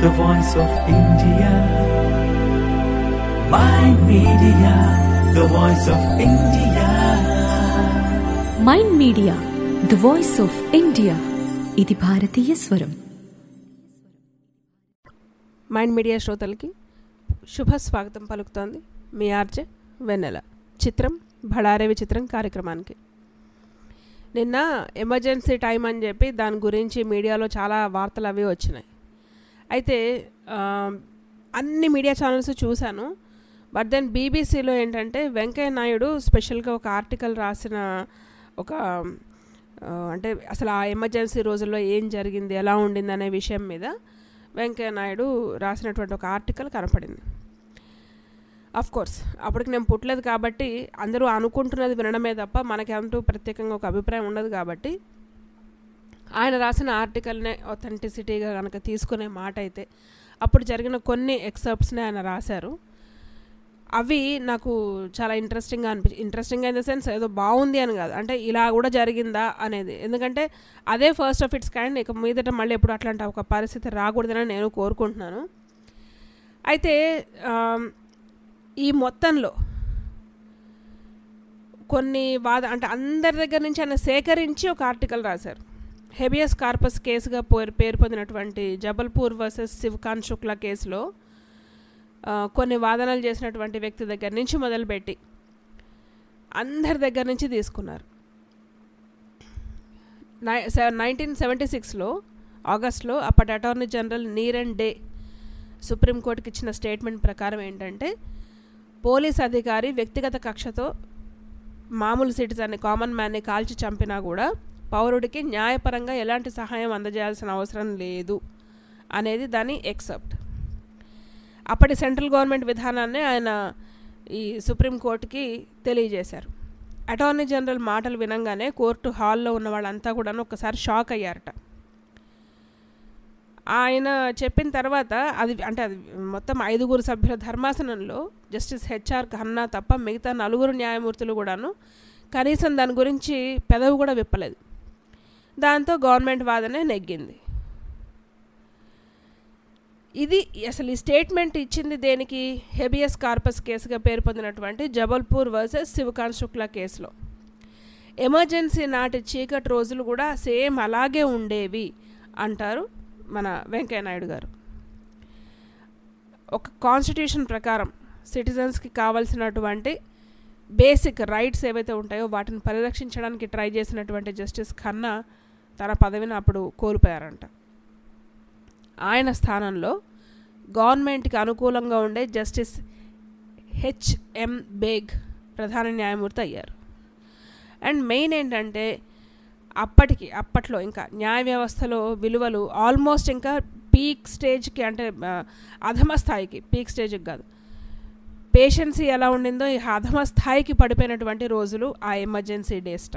the voice of India. My media, the voice of India. Mind media the voice of India ఇది భారతీయ స్వరం mind media శ్రోతలకి శుభ స్వాగతం పలుకుతోంది మీ ఆర్జే వెన్నెల చిత్రం భళారే విచిత్రం కార్యక్రమానికి నిన్న ఎమర్జెన్సీ టైం అని చెప్పి దాని గురించి మీడియాలో చాలా వార్తలు అవి వచ్చినాయి అయితే ఆ, అన్ని మీడియా ఛానల్స్ చూశాను బట్ దెన్ బీబీసీలో ఏంటంటే వెంకయ్య నాయుడు స్పెషల్గా ఒక ఆర్టికల్ రాసిన ఒక ఆ, అంటే అసలు ఆ ఎమర్జెన్సీ రోజుల్లో ఏం జరిగింది ఎలా ఉండింది అనే విషయం మీద వెంకయ్య నాయుడు రాసినటువంటి ఒక ఆర్టికల్ కనపడింది అఫ్ కోర్స్ అప్పటికి నేను పుట్టలేదు కాబట్టి అందరూ అనుకుంటున్నది వినడమే తప్ప మనకి అంటూ ప్రత్యేకంగా ఒక అభిప్రాయం ఉండదు కాబట్టి ఆయన రాసిన ఆర్టికల్నే ఒథెంటిసిటీగా కనుక తీసుకునే మాట అయితే అప్పుడు జరిగిన కొన్ని ఎక్సర్ప్ట్స్ని ఆయన రాశారు అవి నాకు చాలా ఇంట్రెస్టింగ్గా అనిపి ఇంట్రెస్టింగ్ ఇన్ ద సెన్స్ ఏదో బాగుంది అని కాదు అంటే ఇలా కూడా జరిగిందా అనేది ఎందుకంటే అదే ఫస్ట్ ఆఫ్ ఇట్స్ కైండ్ ఇక మీదట మళ్ళీ ఎప్పుడు అట్లాంటి ఒక పరిస్థితి రాకూడదని నేను కోరుకుంటున్నాను అయితే ఆమ్, ఈ మొత్తంలో కొన్ని వాద అంటే అందరి దగ్గర నుంచి ఆయన సేకరించి ఒక ఆర్టికల్ రాశారు హెబియస్ కార్పస్ కేసుగా పేరు పేరు పొందినటువంటి జబల్పూర్ వర్సెస్ శివకాంత్ శుక్లా కేసులో ఆ, కొన్ని వాదనలు చేసినటువంటి వ్యక్తి దగ్గర నుంచి మొదలుపెట్టి అందరి దగ్గర నుంచి తీసుకున్నారు నై నైన్టీన్ సెవెంటీ సిక్స్లో ఆగస్ట్లో అప్పటి అటార్నీ జనరల్ నీరన్ డే సుప్రీంకోర్టుకి ఇచ్చిన స్టేట్మెంట్ ప్రకారం ఏంటంటే పోలీస్ అధికారి వ్యక్తిగత కక్షతో మామూలు సిటిజన్ని కామన్ మ్యాన్ని కాల్చి చంపినా కూడా పౌరుడికి న్యాయపరంగా ఎలాంటి సహాయం అందజేయాల్సిన అవసరం లేదు అనేది దాని ఎక్సెప్ట్ అప్పటి సెంట్రల్ గవర్నమెంట్ విధానాన్ని ఆయన ఈ సుప్రీంకోర్టుకి తెలియజేశారు అటార్నీ జనరల్ మాటలు వినంగానే కోర్టు హాల్లో ఉన్న వాళ్ళంతా కూడా ఒక్కసారి షాక్ అయ్యారట ఆయన చెప్పిన తర్వాత అది అంటే అది మొత్తం ఐదుగురు సభ్యుల ధర్మాసనంలో జస్టిస్ హెచ్ఆర్ ఖన్నా తప్ప మిగతా నలుగురు న్యాయమూర్తులు కూడాను కనీసం దాని గురించి పెదవి కూడా విప్పలేదు దాంతో గవర్నమెంట్ వాదనే నెగ్గింది ఇది అసలు ఈ స్టేట్మెంట్ ఇచ్చింది దేనికి హెబియస్ కార్పస్ కేసుగా పేరు పొందినటువంటి జబల్పూర్ వర్సెస్ శివకాంత్ శుక్లా కేసులో ఎమర్జెన్సీ నాటి చీకటి రోజులు కూడా సేమ్ అలాగే ఉండేవి అంటారు మన వెంకయ్య నాయుడు గారు ఒక కాన్స్టిట్యూషన్ ప్రకారం సిటిజన్స్కి కావాల్సినటువంటి బేసిక్ రైట్స్ ఏవైతే ఉంటాయో వాటిని పరిరక్షించడానికి ట్రై చేసినటువంటి జస్టిస్ ఖన్నా తన పదవిని అప్పుడు కోల్పోయారంట ఆయన స్థానంలో గవర్నమెంట్కి అనుకూలంగా ఉండే జస్టిస్ హెచ్ఎం బేగ్ ప్రధాన న్యాయమూర్తి అయ్యారు అండ్ మెయిన్ ఏంటంటే అప్పటికి అప్పట్లో ఇంకా న్యాయ వ్యవస్థలో విలువలు ఆల్మోస్ట్ ఇంకా పీక్ స్టేజ్కి అంటే ఆ, అధమ స్థాయికి పీక్ స్టేజ్కి కాదు పేషెన్సీ ఎలా ఉండిందో ఈ అధమ స్థాయికి పడిపోయినటువంటి రోజులు ఆ ఎమర్జెన్సీ డేస్ట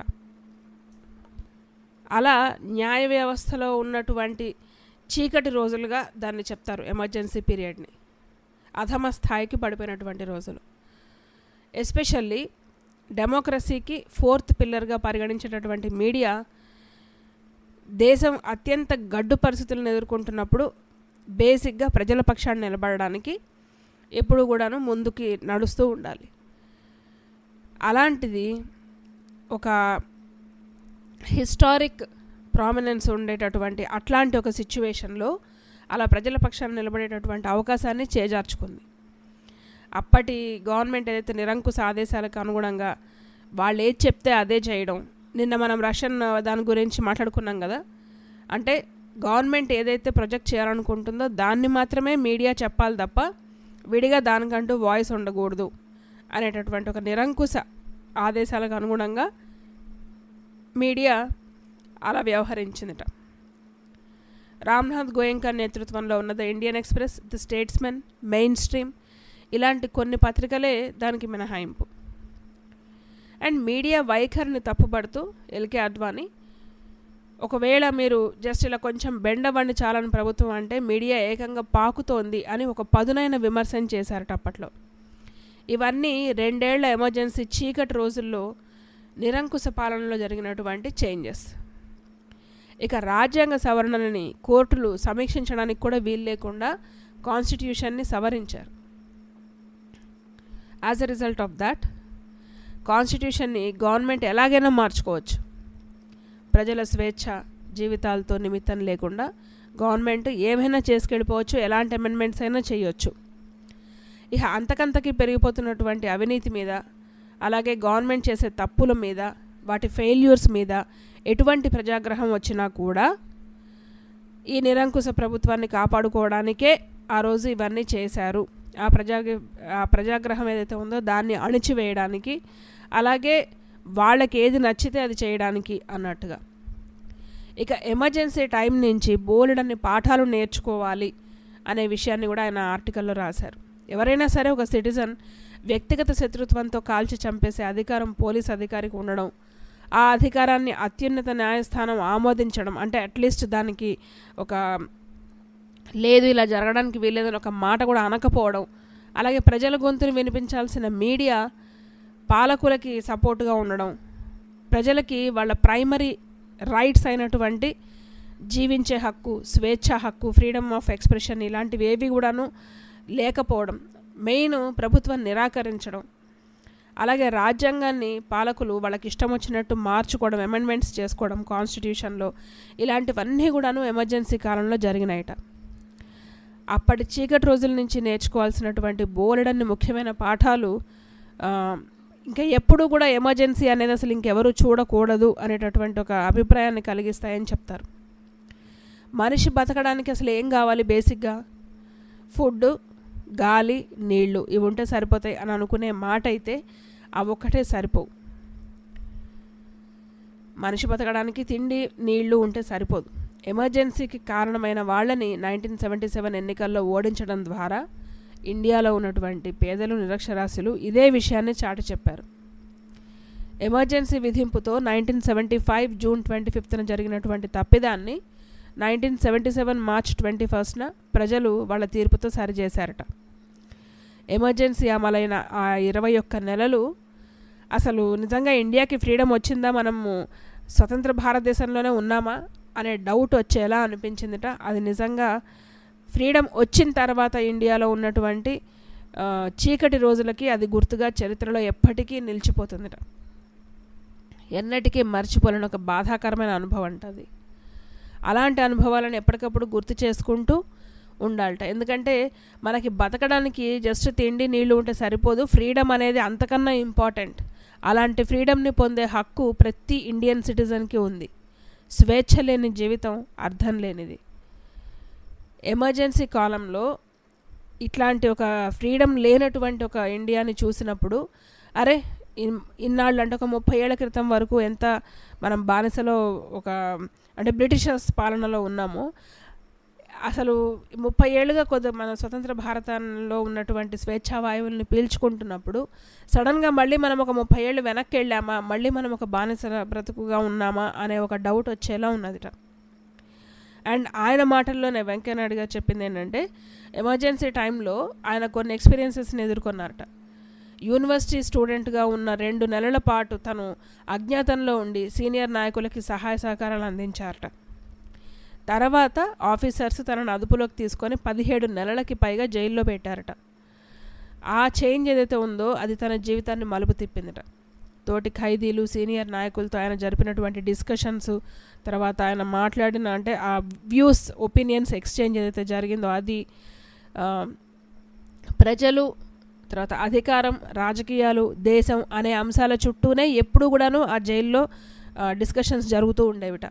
అలా న్యాయ వ్యవస్థలో ఉన్నటువంటి చీకటి రోజులుగా దాన్ని చెప్తారు ఎమర్జెన్సీ పీరియడ్ని అధమ స్థాయికి పడిపోయినటువంటి రోజులు ఎస్పెషల్లీ డెమోక్రసీకి ఫోర్త్ పిల్లర్గా పరిగణించేటటువంటి మీడియా దేశం అత్యంత గడ్డు పరిస్థితులను ఎదుర్కొంటున్నప్పుడు బేసిక్గా ప్రజల పక్షాన్ని నిలబడడానికి ఎప్పుడు కూడాను ముందుకి నడుస్తూ ఉండాలి అలాంటిది ఒక హిస్టారిక్ ప్రామినెన్స్ ఉండేటటువంటి అట్లాంటి ఒక సిచ్యువేషన్లో అలా ప్రజల పక్షాన్ని నిలబడేటటువంటి అవకాశాన్ని చేజార్చుకుంది అప్పటి గవర్నమెంట్ ఏదైతే నిరంకుశ ఆదేశాలకు అనుగుణంగా వాళ్ళు ఏది చెప్తే అదే చేయడం నిన్న మనం రష్యన్ దాని గురించి మాట్లాడుకున్నాం కదా అంటే గవర్నమెంట్ ఏదైతే ప్రొజెక్ట్ చేయాలనుకుంటుందో దాన్ని మాత్రమే మీడియా చెప్పాలి తప్ప విడిగా దానికంటూ వాయిస్ ఉండకూడదు అనేటటువంటి ఒక నిరంకుశ ఆదేశాలకు అనుగుణంగా మీడియా అలా వ్యవహరించిందట రామ్నాథ్ గోయంకర్ నేతృత్వంలో ఉన్న the Indian express the statesman mainstream ఇలాంటి కొన్ని పత్రికలే దానికి మినహాయింపు అండ్ మీడియా వైఖరిని తప్పుపడుతూ ఎల్కే అద్వానీ ఒకవేళ మీరు జస్ట్ ఇలా కొంచెం బెండవండి చాలని ప్రభుత్వం అంటే మీడియా ఏకంగా పాకుతోంది అని ఒక పదునైన విమర్శన చేశారట అప్పట్లో ఇవన్నీ రెండేళ్ల ఎమర్జెన్సీ చీకటి రోజుల్లో నిరంకుశ పాలనలో జరిగినటువంటి చేంజెస్ ఇక రాజ్యాంగ సవరణలని కోర్టులు సమీక్షించడానికి కూడా వీలు లేకుండా కాన్స్టిట్యూషన్ని సవరించారు as a result of that కాన్స్టిట్యూషన్ని గవర్నమెంట్ ఎలాగైనా మార్చుకోవచ్చు ప్రజల స్వేచ్ఛ జీవితాలతో నిమిత్తం లేకుండా గవర్నమెంట్ ఏమైనా చేసుకెళ్ళిపోవచ్చు ఎలాంటి అమెండ్మెంట్స్ అయినా చేయొచ్చు ఇక అంతకంతకి పెరిగిపోతున్నటువంటి అవినీతి మీద అలాగే గవర్నమెంట్ చేసే తప్పుల మీద వాటి ఫెయిల్యూర్స్ మీద ఎటువంటి ప్రజాగ్రహం వచ్చినా కూడా ఈ నిరంకుశ ప్రభుత్వాన్ని కాపాడుకోవడానికే ఆ రోజు ఇవన్నీ చేశారు ఆ ప్రజా ఆ ప్రజాగ్రహం ఏదైతే ఉందో దాన్ని అణిచివేయడానికి అలాగే వాళ్ళకి ఏది నచ్చితే అది చేయడానికి అన్నట్టుగా ఇక ఎమర్జెన్సీ టైం నుంచి బోలెడన్ని పాఠాలు నేర్చుకోవాలి అనే విషయాన్ని కూడా ఆయన ఆర్టికల్లో రాశారు ఎవరైనా సరే ఒక సిటిజన్ వ్యక్తిగత శత్రుత్వంతో కాల్చి చంపేసే అధికారం పోలీస్ అధికారికి ఉండడం ఆ అధికారాన్ని అత్యున్నత న్యాయస్థానం ఆమోదించడం అంటే అట్లీస్ట్ దానికి ఒక లేదు ఇలా జరగడానికి వీల్లేదని ఒక మాట కూడా అనకపోవడం అలాగే ప్రజల గొంతుని వినిపించాల్సిన మీడియా పాలకులకి సపోర్ట్గా ఉండడం ప్రజలకి వాళ్ళ ప్రైమరీ రైట్స్ అయినటువంటి జీవించే హక్కు స్వేచ్ఛ హక్కు ఫ్రీడమ్ ఆఫ్ ఎక్స్ప్రెషన్ ఇలాంటివి ఏవి కూడాను లేకపోవడం మెయిన్ ప్రభుత్వం నిరాకరించడం అలాగే రాజ్యాంగాన్ని పాలకులు వాళ్ళకి ఇష్టం వచ్చినట్టు మార్చుకోవడం అమెండ్మెంట్స్ చేసుకోవడం కాన్స్టిట్యూషన్లో ఇలాంటివన్నీ కూడాను ఎమర్జెన్సీ కాలంలో జరిగినాయట అప్పటి చీకటి రోజుల నుంచి నేర్చుకోవాల్సినటువంటి బోలెడన్ని ముఖ్యమైన పాఠాలు ఆ, ఇంకా ఎప్పుడు కూడా ఎమర్జెన్సీ అనేది అసలు ఇంకెవరు చూడకూడదు అనేటటువంటి ఒక అభిప్రాయాన్ని కలిగిస్తాయని చెప్తారు మనిషి బతకడానికి అసలు ఏం కావాలి బేసిక్గా ఫుడ్ గాలి నీళ్లు ఇవి ఉంటే సరిపోతాయి అని అనుకునే మాట అయితే అవి ఒక్కటే సరిపోవు మనిషి బతకడానికి తిండి నీళ్లు ఉంటే సరిపోదు ఎమర్జెన్సీకి కారణమైన వాళ్ళని నైన్టీన్ సెవెంటీ సెవెన్ ఎన్నికల్లో ఓడించడం ద్వారా ఇండియాలో ఉన్నటువంటి పేదలు నిరక్షరాస్యులు ఇదే విషయాన్ని చాటి చెప్పారు ఎమర్జెన్సీ విధింపుతో nineteen seventy five June twenty ఫిఫ్త్న జరిగినటువంటి తప్పిదాన్ని nineteen seventy seven March twenty ఫస్ట్న ప్రజలు వాళ్ళ తీర్పుతో సరిచేశారట ఎమర్జెన్సీ అమలైన ఆ ఇరవై ఒక్క నెలలు అసలు నిజంగా ఇండియాకి ఫ్రీడమ్ వచ్చిందా మనము స్వతంత్ర భారతదేశంలోనే ఉన్నామా అనే డౌట్ వచ్చేలా అనిపించిందిట అది నిజంగా ఫ్రీడమ్ వచ్చిన తర్వాత ఇండియాలో ఉన్నటువంటి ఆ, చీకటి రోజులకి అది గుర్తుగా చరిత్రలో ఎప్పటికీ నిలిచిపోతుందిట ఎన్నటికీ మర్చిపోలేని ఒక బాధాకరమైన అనుభవం అంట అది అలాంటి అనుభవాలను ఎప్పటికప్పుడు గుర్తు చేసుకుంటూ ఉండాలట ఎందుకంటే మనకి బతకడానికి జస్ట్ తిండి నీళ్లు ఉంటే సరిపోదు ఫ్రీడమ్ అనేది అంతకన్నా ఇంపార్టెంట్ అలాంటి ఫ్రీడమ్ని పొందే హక్కు ప్రతి ఇండియన్ సిటిజన్కి ఉంది స్వేచ్ఛ లేని జీవితం అర్థం లేనిది ఎమర్జెన్సీ కాలంలో ఇట్లాంటి ఒక ఫ్రీడమ్ లేనటువంటి ఒక ఇండియాని చూసినప్పుడు అరే ఇన్- ఇన్నాళ్ళు అంటే ఒక ముప్పై ఏళ్ల క్రితం వరకు ఎంత మనం బానిసలో ఒక అంటే బ్రిటిషర్స్ పాలనలో ఉన్నాము అసలు ముప్పై ఏళ్ళుగా కొద్ది మన స్వతంత్ర భారతంలో ఉన్నటువంటి స్వేచ్ఛా వాయువుల్ని పీల్చుకుంటున్నప్పుడు సడన్గా మళ్ళీ మనం ఒక ముప్పై ఏళ్ళు వెనక్కి వెళ్ళామా మళ్ళీ మనం ఒక బానిస బ్రతుకుగా ఉన్నామా అనే ఒక డౌట్ వచ్చేలా ఉన్నదిట అండ్ ఆయన మాటల్లోనే వెంకయ్యనాయుడు గారు చెప్పింది ఏంటంటే ఎమర్జెన్సీ టైంలో ఆయన కొన్ని ఎక్స్పీరియన్సెస్ని ఎదుర్కొన్నారట యూనివర్సిటీ స్టూడెంట్గా ఉన్న రెండు నెలల పాటు తను అజ్ఞాతంలో ఉండి సీనియర్ నాయకులకి సహాయ సహకారాలు అందించారట తర్వాత ఆఫీసర్స్ తనను అదుపులోకి తీసుకొని పదిహేడు నెలలకి పైగా జైల్లో పెట్టారట ఆ చేంజ్ ఏదైతే ఉందో అది తన జీవితాన్ని మలుపు తిప్పిందట తోటి ఖైదీలు సీనియర్ నాయకులతో ఆయన జరిపినటువంటి డిస్కషన్స్ తర్వాత ఆయన మాట్లాడిన అంటే ఆ వ్యూస్ ఒపీనియన్స్ ఎక్స్చేంజ్ ఏదైతే జరిగిందో అది ఆ, ప్రజలు తర్వాత అధికారం రాజకీయాలు దేశం అనే అంశాల చుట్టూనే ఎప్పుడు కూడాను ఆ జైల్లో డిస్కషన్స్ జరుగుతూ ఉండేవిట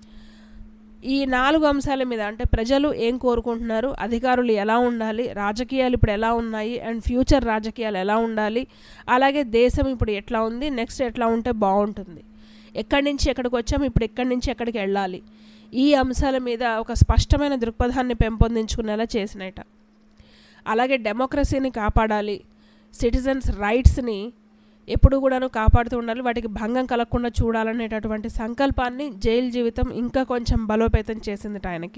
ఈ నాలుగు అంశాల మీద అంటే ప్రజలు ఏం కోరుకుంటున్నారు అధికారులు ఎలా ఉండాలి రాజకీయాలు ఇప్పుడు ఎలా ఉన్నాయి అండ్ ఫ్యూచర్ రాజకీయాలు ఎలా ఉండాలి అలాగే దేశం ఇప్పుడు ఎట్లా ఉంది నెక్స్ట్ ఎట్లా ఉంటే బాగుంటుంది ఎక్కడి నుంచి ఎక్కడికి వచ్చాం ఇప్పుడు ఎక్కడి నుంచి ఎక్కడికి వెళ్ళాలి ఈ అంశాల మీద ఒక స్పష్టమైన దృక్పథాన్ని పెంపొందించుకునేలా చేసినట అలాగే డెమోక్రసీని కాపాడాలి సిటిజన్స్ రైట్స్ని ఎప్పుడు కూడాను కాపాడుతూ ఉండాలి వాటికి భంగం కలగకుండా చూడాలనేటటువంటి సంకల్పాన్ని జైలు జీవితం ఇంకా కొంచెం బలోపేతం చేసిందిట ఆయనకి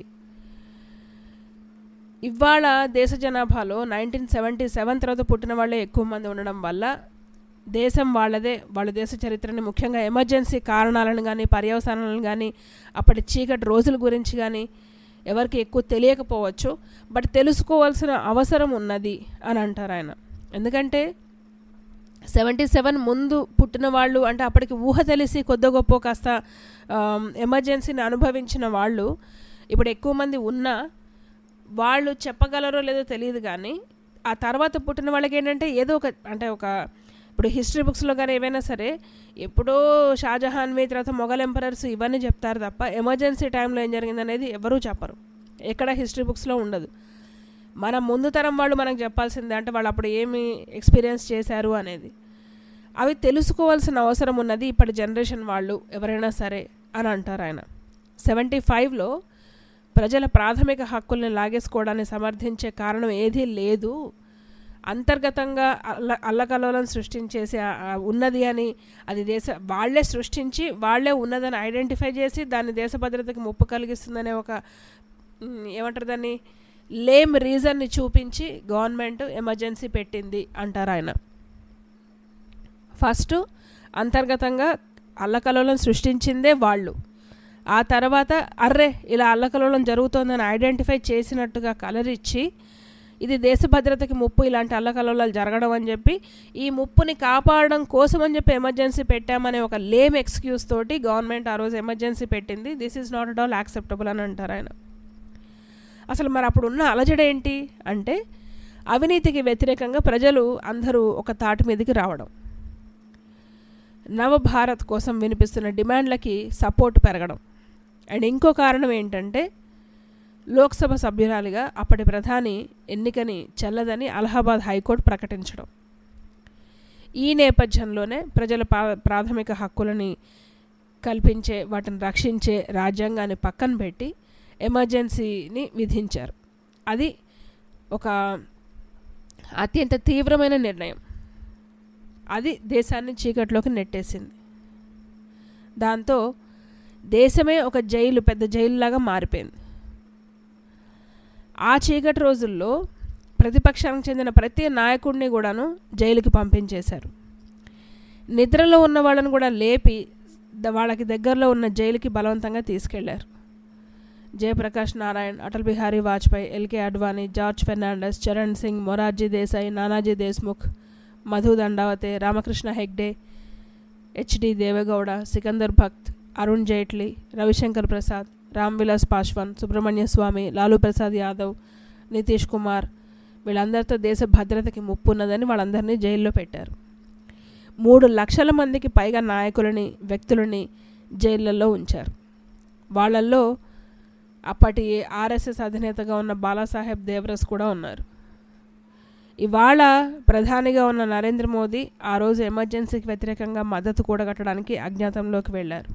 ఇవాళ దేశ జనాభాలో నైన్టీన్ సెవెంటీ సెవెన్ తర్వాత పుట్టిన వాళ్ళే ఎక్కువ మంది ఉండడం వల్ల దేశం వాళ్ళదే వాళ్ళ దేశ చరిత్రని ముఖ్యంగా ఎమర్జెన్సీ కారణాలను కానీ పర్యవసానాలను కానీ అప్పటి చీకటి రోజుల గురించి కానీ ఎవరికి ఎక్కువ తెలియకపోవచ్చు బట్ తెలుసుకోవాల్సిన అవసరం ఉన్నది అని అంటారు ఆయన ఎందుకంటే సెవెంటీ సెవెన్ ముందు పుట్టిన వాళ్ళు అంటే అప్పటికి ఊహ తెలిసి కొద్ది గొప్ప కాస్త ఎమర్జెన్సీని అనుభవించిన వాళ్ళు ఇప్పుడు ఎక్కువ మంది ఉన్నా వాళ్ళు చెప్పగలరో లేదో తెలియదు కానీ ఆ తర్వాత పుట్టిన వాళ్ళకి ఏంటంటే ఏదో ఒక అంటే ఒక ఇప్పుడు హిస్టరీ బుక్స్లో కానీ ఏవైనా సరే ఎప్పుడో షాజహాన్వి తర్వాత మొఘల్ ఎంపరర్స్ ఇవన్నీ చెప్తారు తప్ప ఎమర్జెన్సీ టైంలో ఏం జరిగింది అనేది ఎవరూ చెప్పరు ఎక్కడ హిస్టరీ బుక్స్లో ఉండదు మన ముందు తరం వాళ్ళు మనకు చెప్పాల్సిందే అంటే వాళ్ళు అప్పుడు ఏమి ఎక్స్పీరియన్స్ చేశారు అనేది అవి తెలుసుకోవాల్సిన అవసరం ఉన్నది ఇప్పటి జనరేషన్ వాళ్ళు ఎవరైనా సరే అని అంటారు ఆయన సెవెంటీ ఫైవ్లో ప్రజల ప్రాథమిక హక్కుల్ని లాగేసుకోవడాన్ని సమర్థించే కారణం ఏదీ లేదు అంతర్గతంగా అల్ల అల్లకల్లోలం సృష్టించేసి ఆ- ఆ ఉన్నది అని అది దేశ వాళ్ళే సృష్టించి వాళ్ళే ఉన్నదని ఐడెంటిఫై చేసి దాన్ని దేశ భద్రతకి ముప్పు కలిగిస్తుందనే ఒక మ్, ఏమంటారు దాన్ని లేమ్ రీజన్ని చూపించి గవర్నమెంట్ ఎమర్జెన్సీ పెట్టింది అంటారు ఆయన ఫస్ట్ అంతర్గతంగా అల్లకల్లోలం సృష్టించిందే వాళ్ళు ఆ తర్వాత అర్రే ఇలా అల్లకల్లోలం జరుగుతోందని ఐడెంటిఫై చేసినట్టుగా కలరిచ్చి ఇది దేశ భద్రతకి ముప్పు ఇలాంటి అల్లకల్లోలాలు జరగడం అని చెప్పి ఈ ముప్పుని కాపాడడం కోసం అని చెప్పి ఎమర్జెన్సీ పెట్టామనే ఒక లేమ్ ఎక్స్క్యూజ్ తోటి గవర్నమెంట్ ఆ రోజు ఎమర్జెన్సీ పెట్టింది this is not at all acceptable అని అంటారు ఆయన అసలు మరి అప్పుడు ఉన్న అలజడ ఏంటి అంటే అవినీతికి వ్యతిరేకంగా ప్రజలు అందరూ ఒక తాటి మీదకి రావడం నవభారత్ కోసం వినిపిస్తున్న డిమాండ్లకి సపోర్ట్ పెరగడం అండ్ ఇంకో కారణం ఏంటంటే లోక్సభ సభ్యురాలిగా అప్పటి ప్రధాని ఎన్నికని చెల్లదని అలహాబాద్ హైకోర్టు ప్రకటించడం ఈ నేపథ్యంలోనే ప్రజల పా- ప్రాథమిక హక్కులని కల్పించే వాటిని రక్షించే రాజ్యాంగాన్ని పక్కన పెట్టి ఎమర్జెన్సీని విధించారు అది ఒక అత్యంత తీవ్రమైన నిర్ణయం అది దేశాన్ని చీకట్లోకి నెట్టేసింది దాంతో దేశమే ఒక జైలు పెద్ద జైలులాగా మారిపోయింది ఆ చీకటి రోజుల్లో ప్రతిపక్షానికి చెందిన ప్రతి నాయకుడిని కూడాను జైలుకి పంపించేశారు నిద్రలో ఉన్న వాళ్ళని కూడా లేపి ద- వాళ్ళకి దగ్గరలో ఉన్న జైలుకి బలవంతంగా తీసుకెళ్లారు జయప్రకాష్ నారాయణ్ అటల్ బిహారీ వాజ్పేయి ఎల్కే అడ్వాణి జార్జ్ ఫెర్నాండస్ చరణ్ సింగ్ మొరార్జీ దేశాయ్ నానాజీ దేశ్ముఖ్ మధు దండావతే రామకృష్ణ హెగ్డే హెచ్డి దేవేగౌడ సికందర్ భక్త్ అరుణ్ జైట్లీ రవిశంకర్ ప్రసాద్ రామ్ విలాస్ పాశ్వాన్ సుబ్రహ్మణ్య స్వామి లాలూ ప్రసాద్ యాదవ్ నితీష్ కుమార్ వీళ్ళందరితో దేశ భద్రతకి ముప్పు ఉన్నదని వాళ్ళందరినీ జైల్లో పెట్టారు మూడు లక్షల మందికి పైగా నాయకులని వ్యక్తులని జైళ్ళల్లో ఉంచారు వాళ్ళల్లో అప్పటి ఆర్ఎస్ఎస్ అధినేతగా ఉన్న బాలాసాహెబ్ దేవరస్ కూడా ఉన్నారు ఇవాళ ప్రధానిగా ఉన్న నరేంద్ర మోదీ ఆ రోజు ఎమర్జెన్సీకి వ్యతిరేకంగా మద్దతు కూడగట్టడానికి అజ్ఞాతంలోకి వెళ్ళారు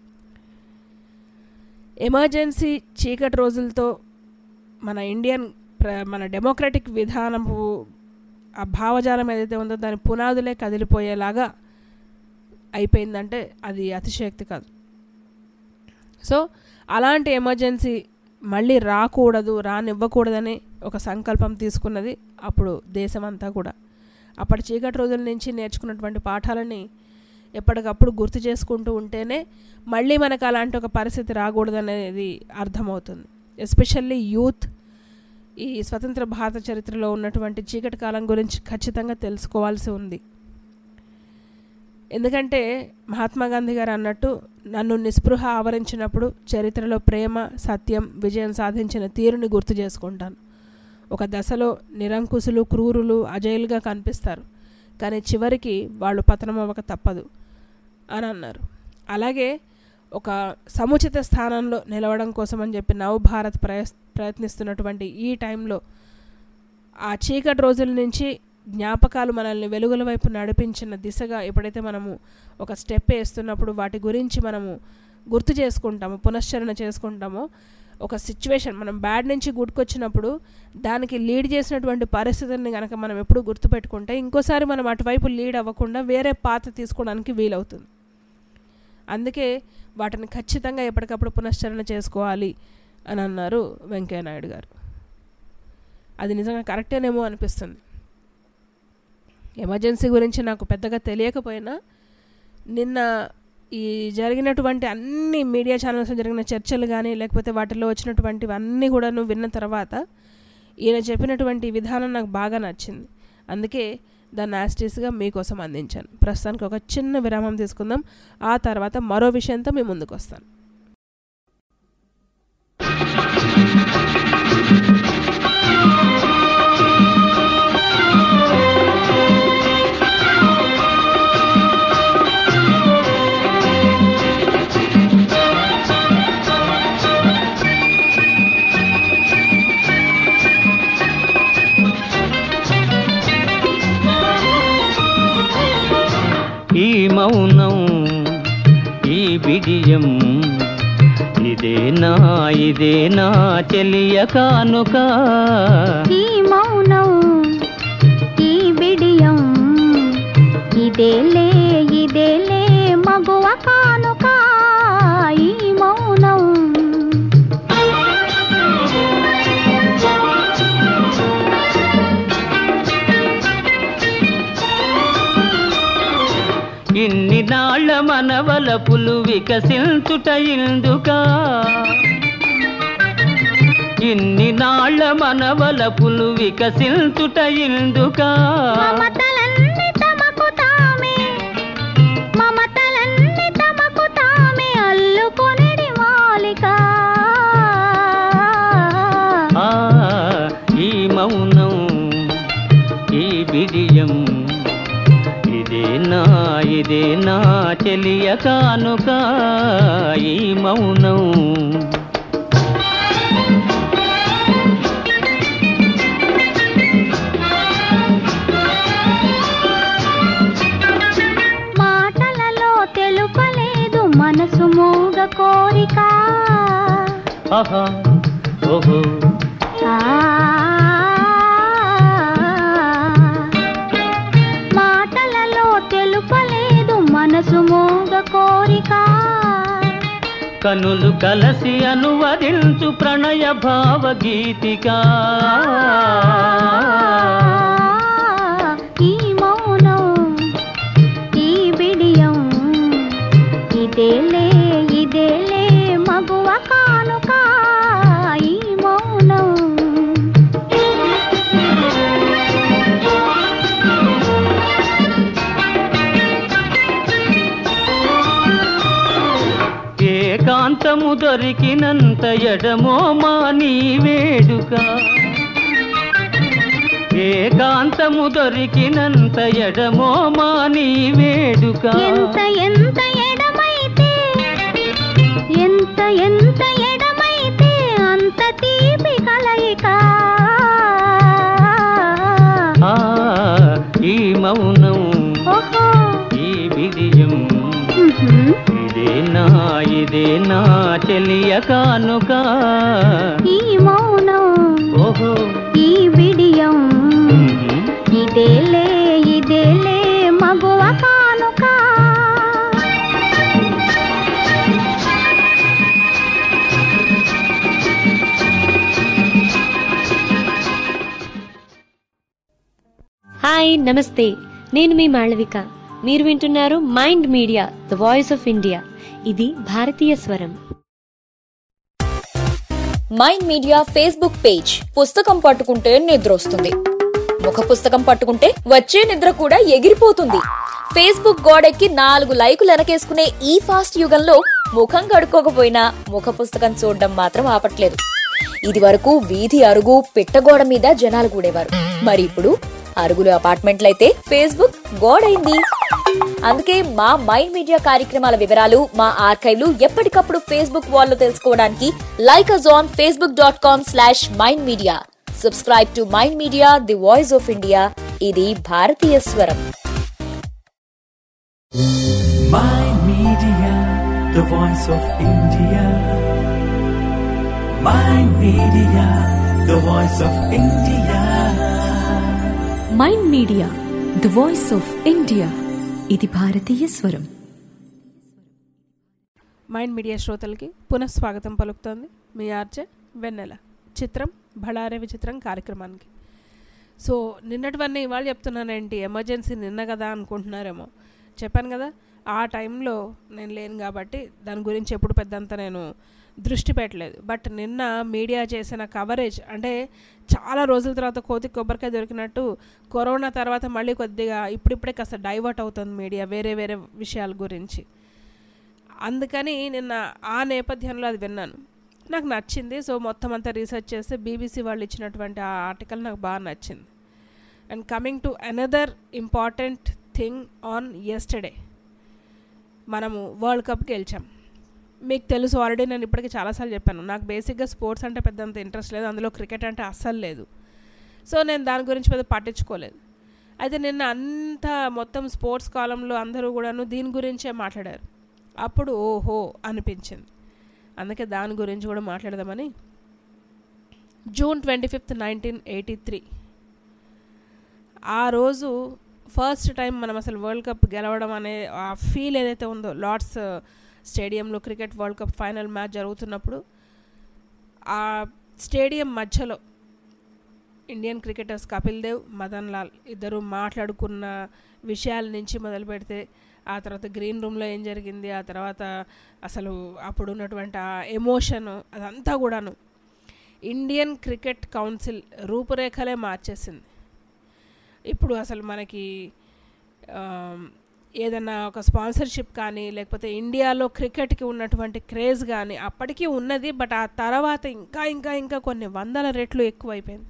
ఎమర్జెన్సీ చీకటి రోజులతో మన ఇండియన్ ప్ర మన డెమోక్రటిక్ విధానపు ఆ భావజాలం ఏదైతే ఉందో దాని పునాదులే కదిలిపోయేలాగా అయిపోయిందంటే అది అతిశయోక్తి కాదు సో అలాంటి ఎమర్జెన్సీ మళ్ళీ రాకూడదు రానివ్వకూడదని ఒక సంకల్పం తీసుకున్నది అప్పుడు దేశమంతా కూడా అప్పటి చీకటి రోజుల నుంచి నేర్చుకున్నటువంటి పాఠాలని ఎప్పటికప్పుడు గుర్తు చేసుకుంటూ ఉంటేనే మళ్ళీ మనకు అలాంటి ఒక పరిస్థితి రాకూడదనేది అర్థమవుతుంది ఎస్పెషల్లీ యూత్ ఈ స్వతంత్ర భారత చరిత్రలో ఉన్నటువంటి చీకటి కాలం గురించి ఖచ్చితంగా తెలుసుకోవాల్సి ఉంది ఎందుకంటే మహాత్మా గాంధీ గారు అన్నట్టు నన్ను నిస్పృహ ఆవరించినప్పుడు చరిత్రలో ప్రేమ సత్యం విజయం సాధించిన తీరుని గుర్తు చేసుకుంటాను ఒక దశలో నిరంకుశులు క్రూరులు అజయులుగా కనిపిస్తారు కానీ చివరికి వాళ్ళు పతనం అవ్వక తప్పదు అని అన్నారు అలాగే ఒక సముచిత స్థానంలో నిలవడం కోసం అని చెప్పి నవభారత్ ప్రయస్ ప్రయత్నిస్తున్నటువంటి ఈ టైంలో ఆ చీకటి రోజుల నుంచి జ్ఞాపకాలు మనల్ని వెలుగుల వైపు నడిపించిన దిశగా ఎప్పుడైతే మనము ఒక స్టెప్ వేస్తున్నప్పుడు వాటి గురించి మనము గుర్తు చేసుకుంటామో పునశ్చరణ చేసుకుంటామో ఒక సిచ్యువేషన్ మనం బ్యాడ్ నుంచి గుడ్కొచ్చినప్పుడు దానికి లీడ్ చేసినటువంటి పరిస్థితుల్ని కనుక మనం ఎప్పుడు గుర్తుపెట్టుకుంటే ఇంకోసారి మనం అటువైపు లీడ్ అవ్వకుండా వేరే పాత తీసుకోవడానికి వీలవుతుంది అందుకే వాటిని ఖచ్చితంగా ఎప్పటికప్పుడు పునశ్చరణ చేసుకోవాలి అని అన్నారు వెంకయ్యనాయుడు గారు అది నిజంగా కరెక్టేనేమో అనిపిస్తుంది ఎమర్జెన్సీ గురించి నాకు పెద్దగా తెలియకపోయినా నిన్న ఈ జరిగినటువంటి అన్ని మీడియా ఛానల్స్ జరిగిన చర్చలు కానీ లేకపోతే వాటిలో వచ్చినటువంటివి అన్నీ కూడా నువ్వు విన్న తర్వాత ఈయన చెప్పినటువంటి విధానం నాకు బాగా నచ్చింది అందుకే దాన్ని యాస్టీస్గా మీకోసం అందించాను ప్రస్తుతానికి ఒక చిన్న విరామం తీసుకుందాం ఆ తర్వాత మరో విషయంతో మీ ముందుకు వస్తాను ఈ మౌనం ఈ బిడియం ఇదేనా ఇదేనా చెలియ కానుక ఈ మౌనం ఈ బిడియం ఇదేలే ఇదేలే మగువ కానుక ఈ మౌనం ఇన్ని నాళ్ళ మనవలపులు వికసించుట ఇందుకా ఇన్ని నాళ్ళ మనవలపులు వికసించుట ఇందుకా మమతలన్నీ తమకు తామే మమతలన్నీ తమకు తామే అల్లుకొనిడి మాలిక ఆ ఈ మౌనం ఈ బిడియం ఇదేనా ఇదేనా చెలియ కానుక ఈ మౌనం మాటలలో తెలుపలేదు మనసు మూగ కోరిక ఆహా ఓహో ఆ మాటలలో తెలుపలేదు మనసు మూగ కోరిక కనులు కలసి అనువదించు ప్రణయ భావగీతిక ఈ మౌనం ఈ బిడియం ఇదేలే ఇదేలే మగువ కానుక ఈ మౌనం ఏకాంతము దొరికినంత ఎడమో మా నీ వేడుక ఏకాంతము దొరికినంత ఎడమో మా నీ వేడుక ఎంత ఎంత ఎడమైతే ఎంత ఎంత ఎడమైతే అంత తీపి కలయిక ఆ ఈ మౌనం ఓహో ఈ విజయం ఉహుం. ఇదేనా ఇదేనా చెలియ కానుక ఈ మౌనం ఓహో ఈ బిడియం ఉహు. ఇదేలే ఇదేలే మగువ కానుక హాయ్ నమస్తే నేను మీ మాళవిక మీరు వింటున్నారు mind media the voice of India ఇది భారతీయ స్వరం మైండ్ మీడియా ఫేస్బుక్ పేజ్ పుస్తకం పట్టుకుంటే నిద్ర వస్తుంది ముఖ పుస్తకం పట్టుకుంటే వచ్చే నిద్ర కూడా ఎగిరిపోతుంది ఫేస్బుక్ గోడెక్కి నాలుగు లైకులు వెనకేసుకునే ఈ ఫాస్ట్ యుగంలో ముఖం కడుక్కోకపోయినా ముఖ పుస్తకం చూడడం మాత్రం ఆపట్లేదు ఇది వరకు వీధి అరుగు పిట్టగోడ మీద జనాలు కూడేవారు మరి ఇప్పుడు అరుగులు అపార్ట్మెంట్లయితే ఫేస్బుక్ గోడైంది అందుకే మా మైండ్ మీడియా కార్యక్రమాల వివరాలు మా ఆర్కైవ్లు ఎప్పటికప్పుడు ఫేస్బుక్ వాల్లో తెలుసుకోవడానికి like us on Facebook dot com slash mind media subscribe to mind media the voice of India ఇది భారతీయ స్వరం Mind Media, the voice of India. Mind Media, the voice of India. Mind media the voice of India ఇది భారతీయ స్వరం mind media శ్రోతలకి పునఃస్వాగతం పలుకుతోంది మీ RJ వెన్నెల చిత్రం బళారే విచిత్రం కార్యక్రమానికి సో నిన్నటివన్నీ ఇవాళ చెప్తున్నానేంటి ఎమర్జెన్సీ నిన్న కదా అనుకుంటున్నారేమో చెప్పాను కదా ఆ టైంలో నేను లేను కాబట్టి దాని గురించి ఎప్పుడు పెద్దంత నేను దృష్టి పెట్టలేదు బట్ నిన్న మీడియా చేసిన కవరేజ్ అంటే చాలా రోజుల తర్వాత కోతి కొబ్బరికాయ దొరికినట్టు కరోనా తర్వాత మళ్ళీ కొద్దిగా ఇప్పుడిప్పుడే కాస్త డైవర్ట్ అవుతుంది మీడియా వేరే వేరే విషయాల గురించి అందుకని నిన్న ఆ నేపథ్యంలో అది విన్నాను నాకు నచ్చింది సో మొత్తం అంతా రీసెర్చ్ చేస్తే బీబీసీ వాళ్ళు ఇచ్చినటువంటి ఆ ఆర్టికల్ నాకు బాగా నచ్చింది and coming to another important thing on yesterday మనము వరల్డ్ కప్కి గెలిచాం మీకు తెలుసు ఆల్రెడీ నేను ఇప్పటికీ చాలాసార్లు చెప్పాను నాకు బేసిక్గా స్పోర్ట్స్ అంటే పెద్దంత ఇంట్రెస్ట్ లేదు అందులో క్రికెట్ అంటే అస్సలు లేదు సో నేను దాని గురించి పెద్ద పట్టించుకోలేదు అయితే నిన్న అంత మొత్తం స్పోర్ట్స్ కాలంలో అందరూ కూడాను దీని గురించే మాట్లాడారు అప్పుడు ఓహో అనిపించింది అందుకే దాని గురించి కూడా మాట్లాడదామని June twenty fifth nineteen eighty three ఆ రోజు ఫస్ట్ టైం మనం అసలు వరల్డ్ కప్ గెలవడం అనే ఆ ఫీల్ ఏదైతే ఉందో లార్డ్స్ స్టేడియంలో cricket world cup final match జరుగుతున్నప్పుడు ఆ స్టేడియం మధ్యలో ఇండియన్ క్రికెటర్స్ కపిల్ దేవ్ మదన్ లాల్ ఇద్దరు మాట్లాడుకున్న విషయాల నుంచి మొదలు పెడితే ఆ తర్వాత గ్రీన్ రూమ్లో ఏం జరిగింది ఆ తర్వాత అసలు అప్పుడు ఉన్నటువంటి ఆ ఎమోషన్ అదంతా కూడాను ఇండియన్ క్రికెట్ కౌన్సిల్ రూపురేఖలే మార్చేసింది ఇప్పుడు అసలు మనకి ఏదన్నా ఒక స్పాన్సర్షిప్ కానీ లేకపోతే ఇండియాలో క్రికెట్కి ఉన్నటువంటి క్రేజ్ కానీ అప్పటికీ ఉన్నది బట్ ఆ తర్వాత ఇంకా ఇంకా ఇంకా కొన్ని వందల రెట్లు ఎక్కువైపోయింది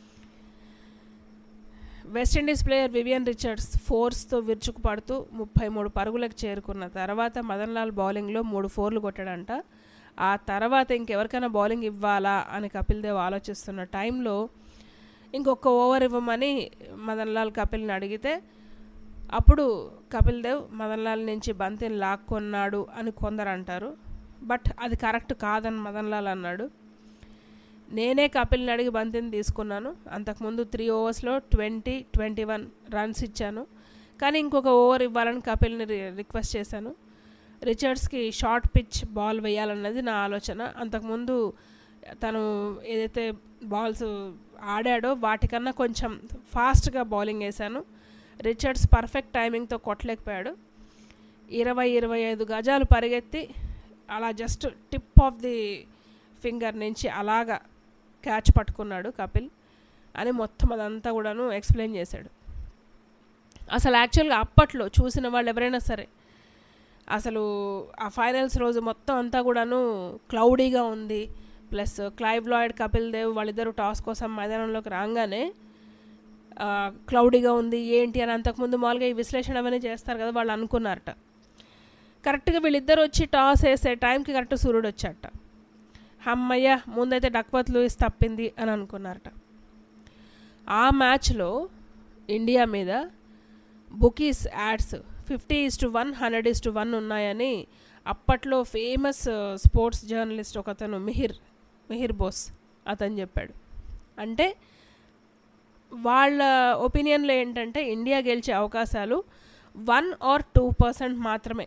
వెస్టిండీస్ ప్లేయర్ వివియన్ రిచర్డ్స్ ఫోర్స్తో విరుచుకుపడుతూ ముప్పై మూడు పరుగులకు చేరుకున్న తర్వాత మదన్ లాల్ బౌలింగ్లో మూడు ఫోర్లు కొట్టాడంట ఆ తర్వాత ఇంకెవరికైనా బౌలింగ్ ఇవ్వాలా అని కపిల్ దేవ్ ఆలోచిస్తున్న టైంలో ఇంకొక ఓవర్ ఇవ్వమని మదన్ లాల్ కపిల్ని అడిగితే అప్పుడు కపిల్ దేవ్ మదన్ లాల్ నుంచి బంతిని లాక్కొన్నాడు అని కొందరు అంటారు బట్ అది కరెక్ట్ కాదని మదన్ లాల్ అన్నాడు నేనే కపిల్ని అడిగి బంతిని తీసుకున్నాను అంతకుముందు త్రీ ఓవర్స్లో ట్వంటీ ట్వంటీ వన్ రన్స్ ఇచ్చాను కానీ ఇంకొక ఓవర్ ఇవ్వాలని కపిల్ని రిక్వెస్ట్ చేశాను రిచర్డ్స్కి షార్ట్ పిచ్ బాల్ వేయాలన్నది నా ఆలోచన అంతకుముందు తను ఏదైతే బాల్స్ ఆడాడో వాటికన్నా కొంచెం ఫాస్ట్గా బౌలింగ్ వేశాను రిచర్డ్స్ పర్ఫెక్ట్ టైమింగ్తో కొట్టలేకపోయాడు ఇరవై ఇరవై ఐదు గజాలు పరిగెత్తి అలా just tip of the finger నుంచి అలాగా క్యాచ్ పట్టుకున్నాడు కపిల్ అని మొత్తం అదంతా కూడాను ఎక్స్ప్లెయిన్ చేశాడు అసలు యాక్చువల్గా అప్పట్లో చూసిన వాళ్ళు ఎవరైనా సరే అసలు ఆ ఫైనల్స్ రోజు మొత్తం అంతా కూడాను క్లౌడీగా ఉంది plus Clive Lloyd Kapil Dev వాళ్ళిద్దరూ టాస్ కోసం మైదానంలోకి రాగానే క్లౌడీగా ఉంది ఏంటి అని అంతకుముందు మామూలుగా ఈ విశ్లేషణ అవన్నీ చేస్తారు కదా వాళ్ళు అనుకున్నారట కరెక్ట్గా వీళ్ళిద్దరు వచ్చి టాస్ వేసే టైంకి కరెక్ట్ సూర్యుడు వచ్చాట అమ్మయ్య ముందైతే డక్వత్ లూయిస్ తప్పింది అని అనుకున్నారట ఆ మ్యాచ్లో ఇండియా మీద bookies odds fifty is to one hundred is to one ఉన్నాయని అప్పట్లో ఫేమస్ స్పోర్ట్స్ జర్నలిస్ట్ ఒకతను మిహిర్ మిహిర్ బోస్ అతను చెప్పాడు అంటే వాళ్ళ ఒపీనియన్లో ఏంటంటే ఇండియా గెలిచే అవకాశాలు వన్ ఆర్ టూ పర్సెంట్ మాత్రమే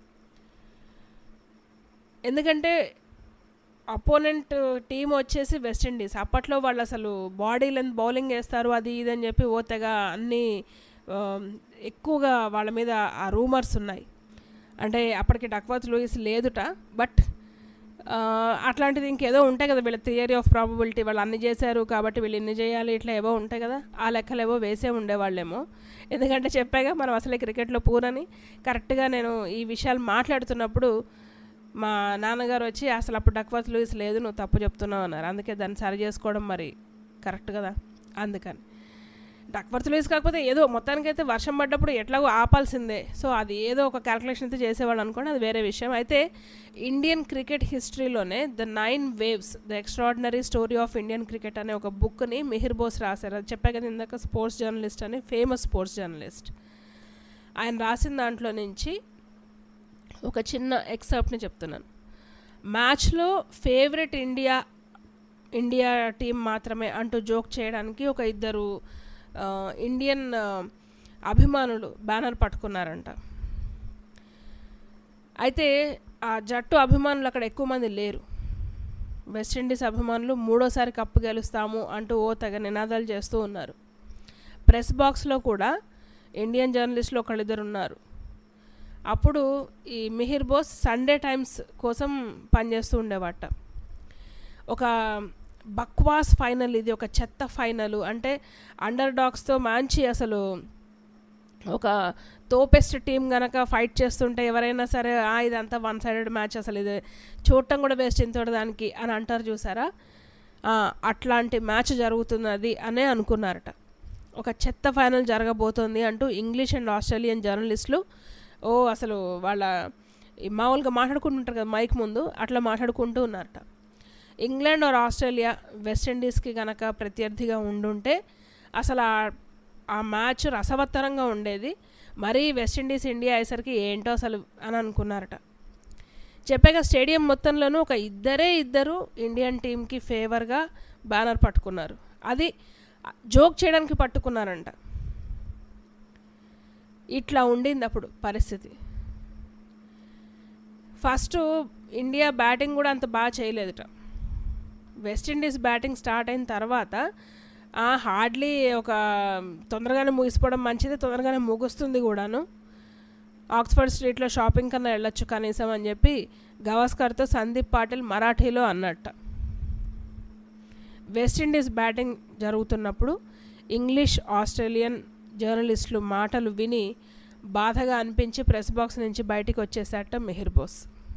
ఎందుకంటే అపోనెంట్ టీం వచ్చేసి వెస్టిండీస్ అప్పట్లో వాళ్ళు అసలు బాడీ లెంత్ బౌలింగ్ వేస్తారు అది ఇది అని చెప్పి ఓ తెగ అన్నీ ఎక్కువగా వాళ్ళ మీద ఆ రూమర్స్ ఉన్నాయి అంటే అప్పటికి డక్వర్త్ లూయిస్ లేదుట బట్ అట్లాంటిది ఇంకేదో ఉంటాయి కదా వీళ్ళ థియరీ ఆఫ్ ప్రాబబిలిటీ వాళ్ళు అన్ని చేశారు కాబట్టి వీళ్ళు ఇన్ని చేయాలి ఇట్లా ఏవో ఉంటాయి కదా ఆ లెక్కలు ఏవో వేసే ఉండేవాళ్ళేమో ఎందుకంటే చెప్పాగా మనం అసలే క్రికెట్లో పూరని కరెక్ట్గా నేను ఈ విషయాలు మాట్లాడుతున్నప్పుడు మా నాన్నగారు వచ్చి అసలు అప్పుడు డక్వర్త్ లూయిస్ లేదు నువ్వు తప్పు చెప్తున్నావు అన్నారు అందుకే దాన్ని సరి చేసుకోవడం మరి కరెక్ట్ కదా అందుకని డక్వర్త్ లూయిస్ కాకపోతే ఏదో మొత్తానికైతే వర్షం పడ్డప్పుడు ఎట్లాగో ఆపాల్సిందే సో అది ఏదో ఒక క్యాల్కులేషన్ అయితే చేసేవాళ్ళు అనుకోండి అది వేరే విషయం అయితే ఇండియన్ క్రికెట్ హిస్టరీలోనే the nine waves the extraordinary story of Indian cricket అనే ఒక బుక్ని మిహిర్ బోస్ రాశారు అది చెప్పా కదా ఇందాక స్పోర్ట్స్ జర్నలిస్ట్ అని ఫేమస్ స్పోర్ట్స్ జర్నలిస్ట్ ఆయన రాసిన దాంట్లో నుంచి ఒక చిన్న ఎక్సర్ప్ట్ని చెప్తున్నాను మ్యాచ్లో ఫేవరెట్ ఇండియా ఇండియా టీం మాత్రమే అంటూ జోక్ చేయడానికి ఒక ఇద్దరు ఇండియన్ అభిమానులు బ్యానర్ పట్టుకున్నారంట అయితే ఆ జట్టు అభిమానులు అక్కడ ఎక్కువ మంది లేరు వెస్టిండీస్ అభిమానులు మూడోసారి కప్పు గెలుస్తాము అంటూ ఓ తెగ నినాదాలు చేస్తూ ఉన్నారు ప్రెస్ బాక్స్లో కూడా ఇండియన్ జర్నలిస్టులు ఒకళ్ళిద్దరు ఉన్నారు అప్పుడు ఈ మిహిర్ బోస్ సండే టైమ్స్ కోసం పనిచేస్తూ ఉండేవాట ఒక బక్వాస్ ఫైనల్ ఇది ఒక చెత్త ఫైనల్ అంటే అండర్ డాగ్స్తో మంచి అసలు ఒక తోపెస్ట్ టీం గనక ఫైట్ చేస్తుంటే ఎవరైనా సరే "ఆ, ఇదంతా వన్ సైడెడ్ మ్యాచ్ అసలు ఇది చూడటం కూడా వేస్ట్ ఇంతటి దానికి అని అంటారు చూసారా ఆ, అట్లాంటి మ్యాచ్ జరుగుతున్నది అనే అనుకున్నారట ఒక చెత్త ఫైనల్ జరగబోతోంది అంటూ ఇంగ్లీష్ అండ్ ఆస్ట్రేలియన్ జర్నలిస్టులు ఓ అసలు వాళ్ళ ఈ మామూలుగా మాట్లాడుకుంటుంటారు కదా మైక్ ముందు అట్లా మాట్లాడుకుంటూ ఉన్నారట ఇంగ్లాండ్ ఆర్ ఆస్ట్రేలియా వెస్టిండీస్కి గనక ప్రత్యర్థిగా ఉండుంటే అసలు ఆ- ఆ మ్యాచ్ రసవత్తరంగా ఉండేది మరీ వెస్టిండీస్ ఇండియా అయ్యేసరికి ఏంటో అసలు అని అనుకున్నారట చెప్పాక స్టేడియం మొత్తంలోనూ ఒక ఇద్దరే ఇద్దరు ఇండియన్ టీంకి ఫేవర్గా బ్యానర్ పట్టుకున్నారు అది జోక్ చేయడానికి పట్టుకున్నారంట ఇట్లా ఉండింది అప్పుడు పరిస్థితి ఫస్ట్ ఇండియా బ్యాటింగ్ కూడా అంత బాగా చేయలేదుట వెస్టిండీస్ బ్యాటింగ్ స్టార్ట్ అయిన తర్వాత హార్డ్లీ ఒక తొందరగానే ముగిసిపోవడం మంచిది తొందరగానే ముగుస్తుంది కూడాను ఆక్స్ఫర్డ్ స్ట్రీట్లో షాపింగ్ కన్నా వెళ్ళొచ్చు కనీసం అని చెప్పి గవాస్కర్తో సందీప్ పాటిల్ మరాఠీలో అన్నట్ట వెస్టిండీస్ బ్యాటింగ్ జరుగుతున్నప్పుడు ఇంగ్లీష్ ఆస్ట్రేలియన్ జర్నలిస్టులు మాటలు విని బాధగా అనిపించి ప్రెస్ బాక్స్ నుంచి బయటికి వచ్చేసాట మెహిర్ బోస్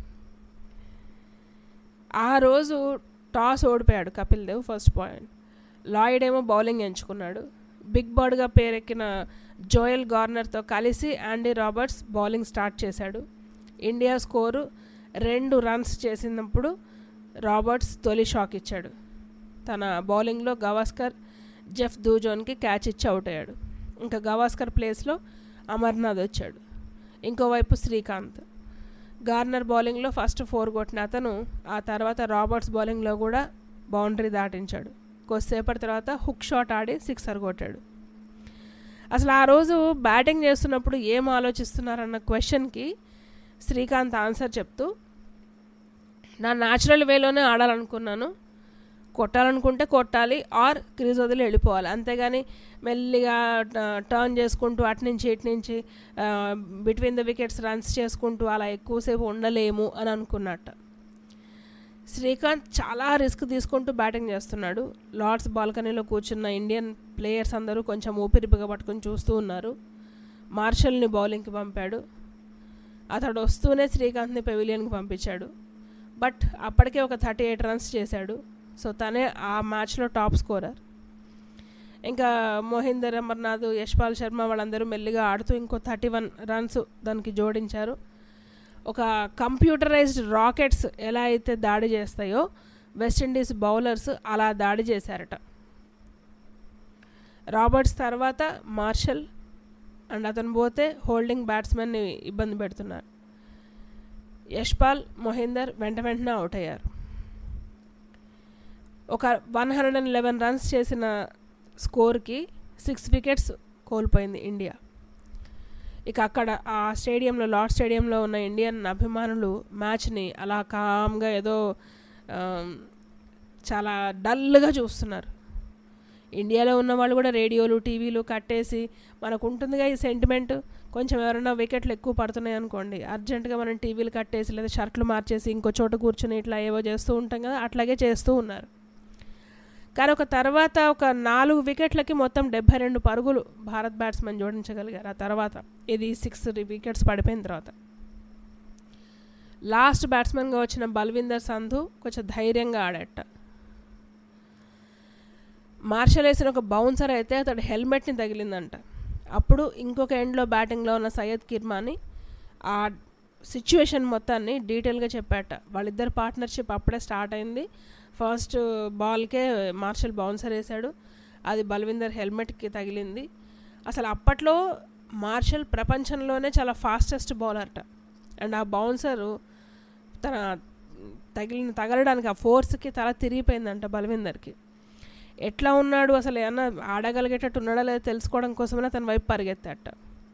ఆ రోజు టాస్ ఓడిపోయాడు Kapil Dev first point Lloyd ఏమో బౌలింగ్ ఎంచుకున్నాడు బిగ్ బర్డ్గా పేరెక్కిన జోయల్ గార్నర్తో కలిసి యాండీ రాబర్ట్స్ బౌలింగ్ స్టార్ట్ చేశాడు ఇండియా స్కోరు రెండు రన్స్ చేసినప్పుడు రాబర్ట్స్ తొలి షాక్ ఇచ్చాడు తన బౌలింగ్లో గవాస్కర్ జెఫ్ దూజోన్కి క్యాచ్ ఇచ్చి అవుట్ అయ్యాడు ఇంకా గవాస్కర్ ప్లేస్లో అమర్నాథ్ వచ్చాడు ఇంకోవైపు శ్రీకాంత్ గార్నర్ బౌలింగ్లో ఫస్ట్ ఫోర్ కొట్టిన అతను ఆ తర్వాత రాబర్ట్స్ బౌలింగ్లో కూడా బౌండరీ దాటించాడు కొద్దిసేపటి తర్వాత హుక్ షాట్ ఆడి సిక్సర్ కొట్టాడు అసలు ఆ రోజు బ్యాటింగ్ చేస్తున్నప్పుడు ఏం ఆలోచిస్తున్నారన్న క్వశ్చన్కి శ్రీకాంత్ ఆన్సర్ చెప్తూ నా న్యాచురల్ వేలోనే ఆడాలనుకున్నాను కొట్టాలనుకుంటే కొట్టాలి ఆర్ క్రీజ్ వదిలి వెళ్ళిపోవాలి అంతేగాని మెల్లిగా టర్న్ చేసుకుంటూ అటు నుంచి ఇటు నుంచి బిట్వీన్ ద వికెట్స్ రన్స్ చేసుకుంటూ అలా ఎక్కువసేపు ఉండలేము అని అనుకున్నట్ట శ్రీకాంత్ చాలా రిస్క్ తీసుకుంటూ బ్యాటింగ్ చేస్తున్నాడు లార్డ్స్ బాల్కనీలో కూర్చున్న ఇండియన్ ప్లేయర్స్ అందరూ కొంచెం ఊపిరి బిగపట్టుకుని చూస్తూ ఉన్నారు మార్షల్ని బౌలింగ్కి పంపాడు అతడు వస్తూనే శ్రీకాంత్ని పెవిలియన్కి పంపించాడు బట్ అప్పటికే ఒక థర్టీ ఎయిట్ రన్స్ చేశాడు సో తనే ఆ మ్యాచ్లో టాప్ స్కోరర్ ఇంకా మోహిందర్ అమర్నాథ్ యశ్పాల్ శర్మ వాళ్ళందరూ మెల్లిగా ఆడుతూ ఇంకో థర్టీ వన్ రన్స్ దానికి జోడించారు ఒక కంప్యూటరైజ్డ్ రాకెట్స్ ఎలా అయితే దాడి చేస్తాయో వెస్టిండీస్ బౌలర్స్ అలా దాడి చేశారట రాబర్ట్స్ తర్వాత మార్షల్ అండ్ అతను పోతే హోల్డింగ్ బ్యాట్స్మెన్ని ఇబ్బంది పెడుతున్నారు యశ్పాల్ మొహిందర్ వెంట వెంటనే అవుట్ అయ్యారు ఒక one hundred and eleven runs చేసిన స్కోర్కి సిక్స్ వికెట్స్ కోల్పోయింది ఇండియా ఇక అక్కడ ఆ స్టేడియంలో లార్డ్ స్టేడియంలో ఉన్న ఇండియన్ అభిమానులు మ్యాచ్ని అలా కామ్గా ఏదో ఆమ్, చాలా డల్గా చూస్తున్నారు ఇండియాలో ఉన్న వాళ్ళు కూడా రేడియోలు టీవీలు కట్టేసి మనకు ఉంటుందిగా ఈ సెంటిమెంట్ కొంచెం ఎవరైనా వికెట్లు ఎక్కువ పడుతున్నాయి అనుకోండి అర్జెంటుగా మనం టీవీలు కట్టేసి లేదా షర్ట్లు మార్చేసి ఇంకో చోట కూర్చుని ఇట్లా ఏవో చేస్తూ ఉంటాం కదా అట్లాగే చేస్తూ ఉన్నారు కానీ ఒక తర్వాత ఒక నాలుగు వికెట్లకి మొత్తం డెబ్బై రెండు పరుగులు భారత్ బ్యాట్స్మెన్ జోడించగలిగారు ఆ తర్వాత ఇది సిక్స్ వికెట్స్ పడిపోయిన తర్వాత లాస్ట్ బ్యాట్స్మెన్గా వచ్చిన బల్విందర్ సంధు కొంచెం ధైర్యంగా ఆడట మార్షల్ వేసిన ఒక బౌన్సర్ అయితే అతడు హెల్మెట్ని తగిలిందంట అప్పుడు ఇంకొక ఎండ్లో బ్యాటింగ్లో ఉన్న సయ్యద్ కిర్మాని ఆ సిచ్యువేషన్ మొత్తాన్ని డీటెయిల్గా చెప్పాట వాళ్ళిద్దరు పార్ట్నర్షిప్ అప్పుడే స్టార్ట్ అయింది ఫస్ట్ బాల్కే మార్షల్ బౌన్సర్ వేశాడు అది బల్విందర్ హెల్మెట్కి తగిలింది అసలు అప్పట్లో మార్షల్ ప్రపంచంలోనే చాలా ఫాస్టెస్ట్ బౌలర్ట అండ్ ఆ బౌన్సరు తన తగిలిన తగలడానికి ఆ ఫోర్స్కి తల తిరిగిపోయిందంట బల్విందర్కి ఎట్లా ఉన్నాడు అసలు ఏమన్నా ఆడగలిగేటట్టు ఉన్నాడా లేదా తెలుసుకోవడం కోసమైనా తన వైపు పరిగెత్తాట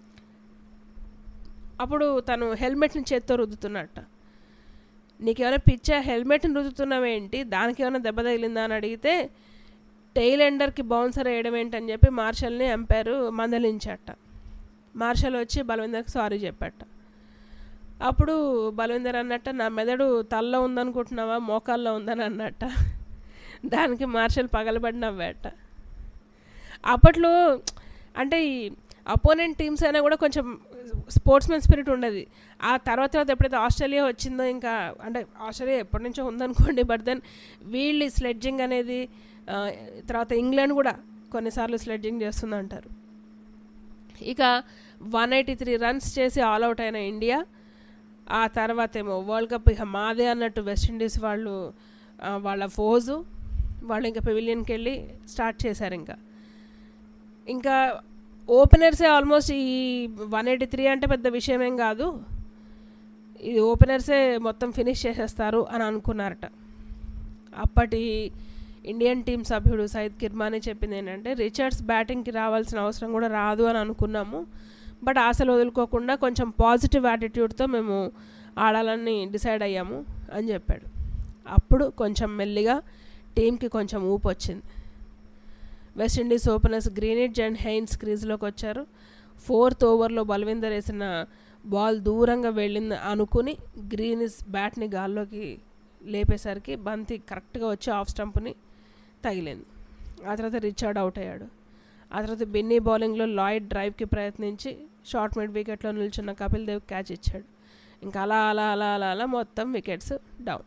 అప్పుడు తను హెల్మెట్ని చేత్తో రుద్దుతున్నట్ట నీకేమైనా పిచ్చా హెల్మెట్ని రుద్దుతున్నావేంటి దానికి ఏమైనా దెబ్బ తగిలిందా అని అడిగితే టెయిల్ ఎండర్కి బౌన్సర్ వేయడం ఏంటని చెప్పి మార్షల్ని ఎంపైర్ మందలించట మార్షల్ వచ్చి బలవిందర్కి సారీ చెప్పాట అప్పుడు బలవిందర్ అన్నట్ట నా మెదడు తల్లో ఉందనుకుంటున్నావా మోకాల్లో ఉందని అన్నట్ట దానికి మార్షల్ పగలబడి నవ్వాట అప్పట్లో అంటే ఈ అపోనెంట్ టీమ్స్ అయినా కూడా కొంచెం స్పోర్ట్స్ మెన్ స్పిరిట్ ఉండేది ఆ తర్వాత తర్వాత ఎప్పుడైతే ఆస్ట్రేలియా వచ్చిందో ఇంకా అంటే ఆస్ట్రేలియా ఎప్పటి నుంచో ఉందనుకోండి బట్ దెన్ వీళ్ళు స్లెడ్జింగ్ అనేది ఆ, తర్వాత ఇంగ్లాండ్ కూడా కొన్నిసార్లు స్లెడ్జింగ్ చేస్తుందంటారు ఇక వన్ ఎయిటీ త్రీ రన్స్ చేసి ఆల్అవుట్ అయిన ఇండియా ఆ తర్వాత ఏమో వరల్డ్ కప్ ఇక మాదే అన్నట్టు వెస్టిండీస్ వాళ్ళు ఆ, వాళ్ళ ఫోజు వాళ్ళు ఇంకా పెవిలియన్కి వెళ్ళి స్టార్ట్ చేశారు ఇంకా ఇంకా ఓపెనర్సే ఆల్మోస్ట్ ఈ వన్ ఎయిటీ త్రీ అంటే పెద్ద విషయం ఏం కాదు ఇది ఓపెనర్సే మొత్తం ఫినిష్ చేసేస్తారు అని అనుకున్నారట అప్పటి ఇండియన్ టీం సభ్యుడు సైద్ కిర్మాని చెప్పింది ఏంటంటే రిచర్డ్స్ బ్యాటింగ్కి రావాల్సిన అవసరం కూడా రాదు అని అనుకున్నాము బట్ ఆశలు వదులుకోకుండా కొంచెం పాజిటివ్ యాటిట్యూడ్తో మేము ఆడాలని డిసైడ్ అయ్యాము అని చెప్పాడు అప్పుడు కొంచెం మెల్లిగా టీంకి కొంచెం ఊపు వచ్చింది West Indies openers Greenidge and Haynes క్రీజ్లోకి వచ్చారు ఫోర్త్ ఓవర్లో బల్విందర్ వేసిన బాల్ దూరంగా వెళ్ళింది అనుకుని గ్రీనిస్ బ్యాట్ని గాల్లోకి లేపేసరికి బంతి కరెక్ట్గా వచ్చి ఆఫ్ స్టంప్ని తగిలింది ఆ తర్వాత రిచర్డ్ అవుట్ అయ్యాడు ఆ తర్వాత బిన్నీ బౌలింగ్లో లాయిడ్ డ్రైవ్కి ప్రయత్నించి షార్ట్ మిడ్ వికెట్లో నిల్చున్న కపిల్ దేవ్ క్యాచ్ ఇచ్చాడు ఇంకా అలా అలా అలా అలా అలా మొత్తం wickets down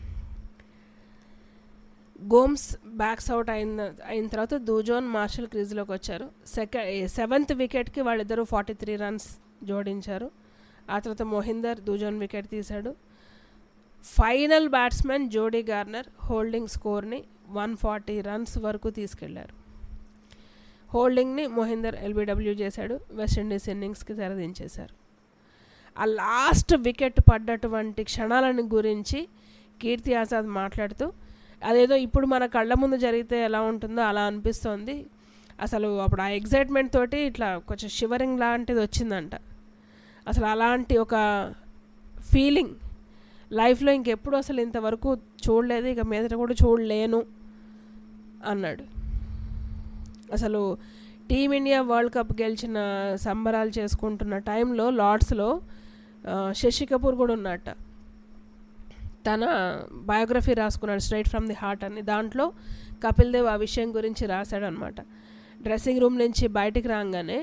Gomes Bacchus out అయిన అయిన తర్వాత దూజోన్ మార్షల్ క్రీజ్లోకి వచ్చారు సెకండ్ సెవెంత్ వికెట్కి వాళ్ళిద్దరూ ఫార్టీ త్రీ రన్స్ జోడించారు ఆ తర్వాత మొహిందర్ దూజోన్ వికెట్ తీశాడు ఫైనల్ బ్యాట్స్మెన్ జోడీ గార్నర్ హోల్డింగ్ స్కోర్ని వన్ ఫార్టీ రన్స్ వరకు తీసుకెళ్లారు హోల్డింగ్ని మొహిందర్ ఎల్బిడబ్ల్యూ చేశాడు వెస్టిండీస్ ఇన్నింగ్స్కి తెరదించేశారు ఆ లాస్ట్ వికెట్ పడ్డటువంటి క్షణాలను గురించి కీర్తి ఆజాద్ మాట్లాడుతూ అదేదో ఇప్పుడు మన కళ్ళ ముందు జరిగితే ఎలా ఉంటుందో అలా అనిపిస్తోంది అసలు అప్పుడు ఆ ఎగ్జైట్మెంట్ తోటి ఇట్లా కొంచెం షివరింగ్ లాంటిది వచ్చిందంట అసలు అలాంటి ఒక ఫీలింగ్ లైఫ్లో ఇంకెప్పుడు అసలు ఇంతవరకు చూడలేదు ఇక మీదట కూడా చూడలేను అన్నాడు అసలు టీమిండియా వరల్డ్ కప్ గెలిచిన సంబరాలు చేసుకుంటున్న టైంలో లార్డ్స్లో ఆ, శశి కపూర్ కూడా ఉన్నట్ట తన బయోగ్రఫీ రాసుకున్నాడు స్ట్రైట్ ఫ్రమ్ ది హార్ట్ అని దాంట్లో కపిల్ దేవ్ ఆ విషయం గురించి రాశాడు అనమాట డ్రెస్సింగ్ రూమ్ నుంచి బయటికి రాగానే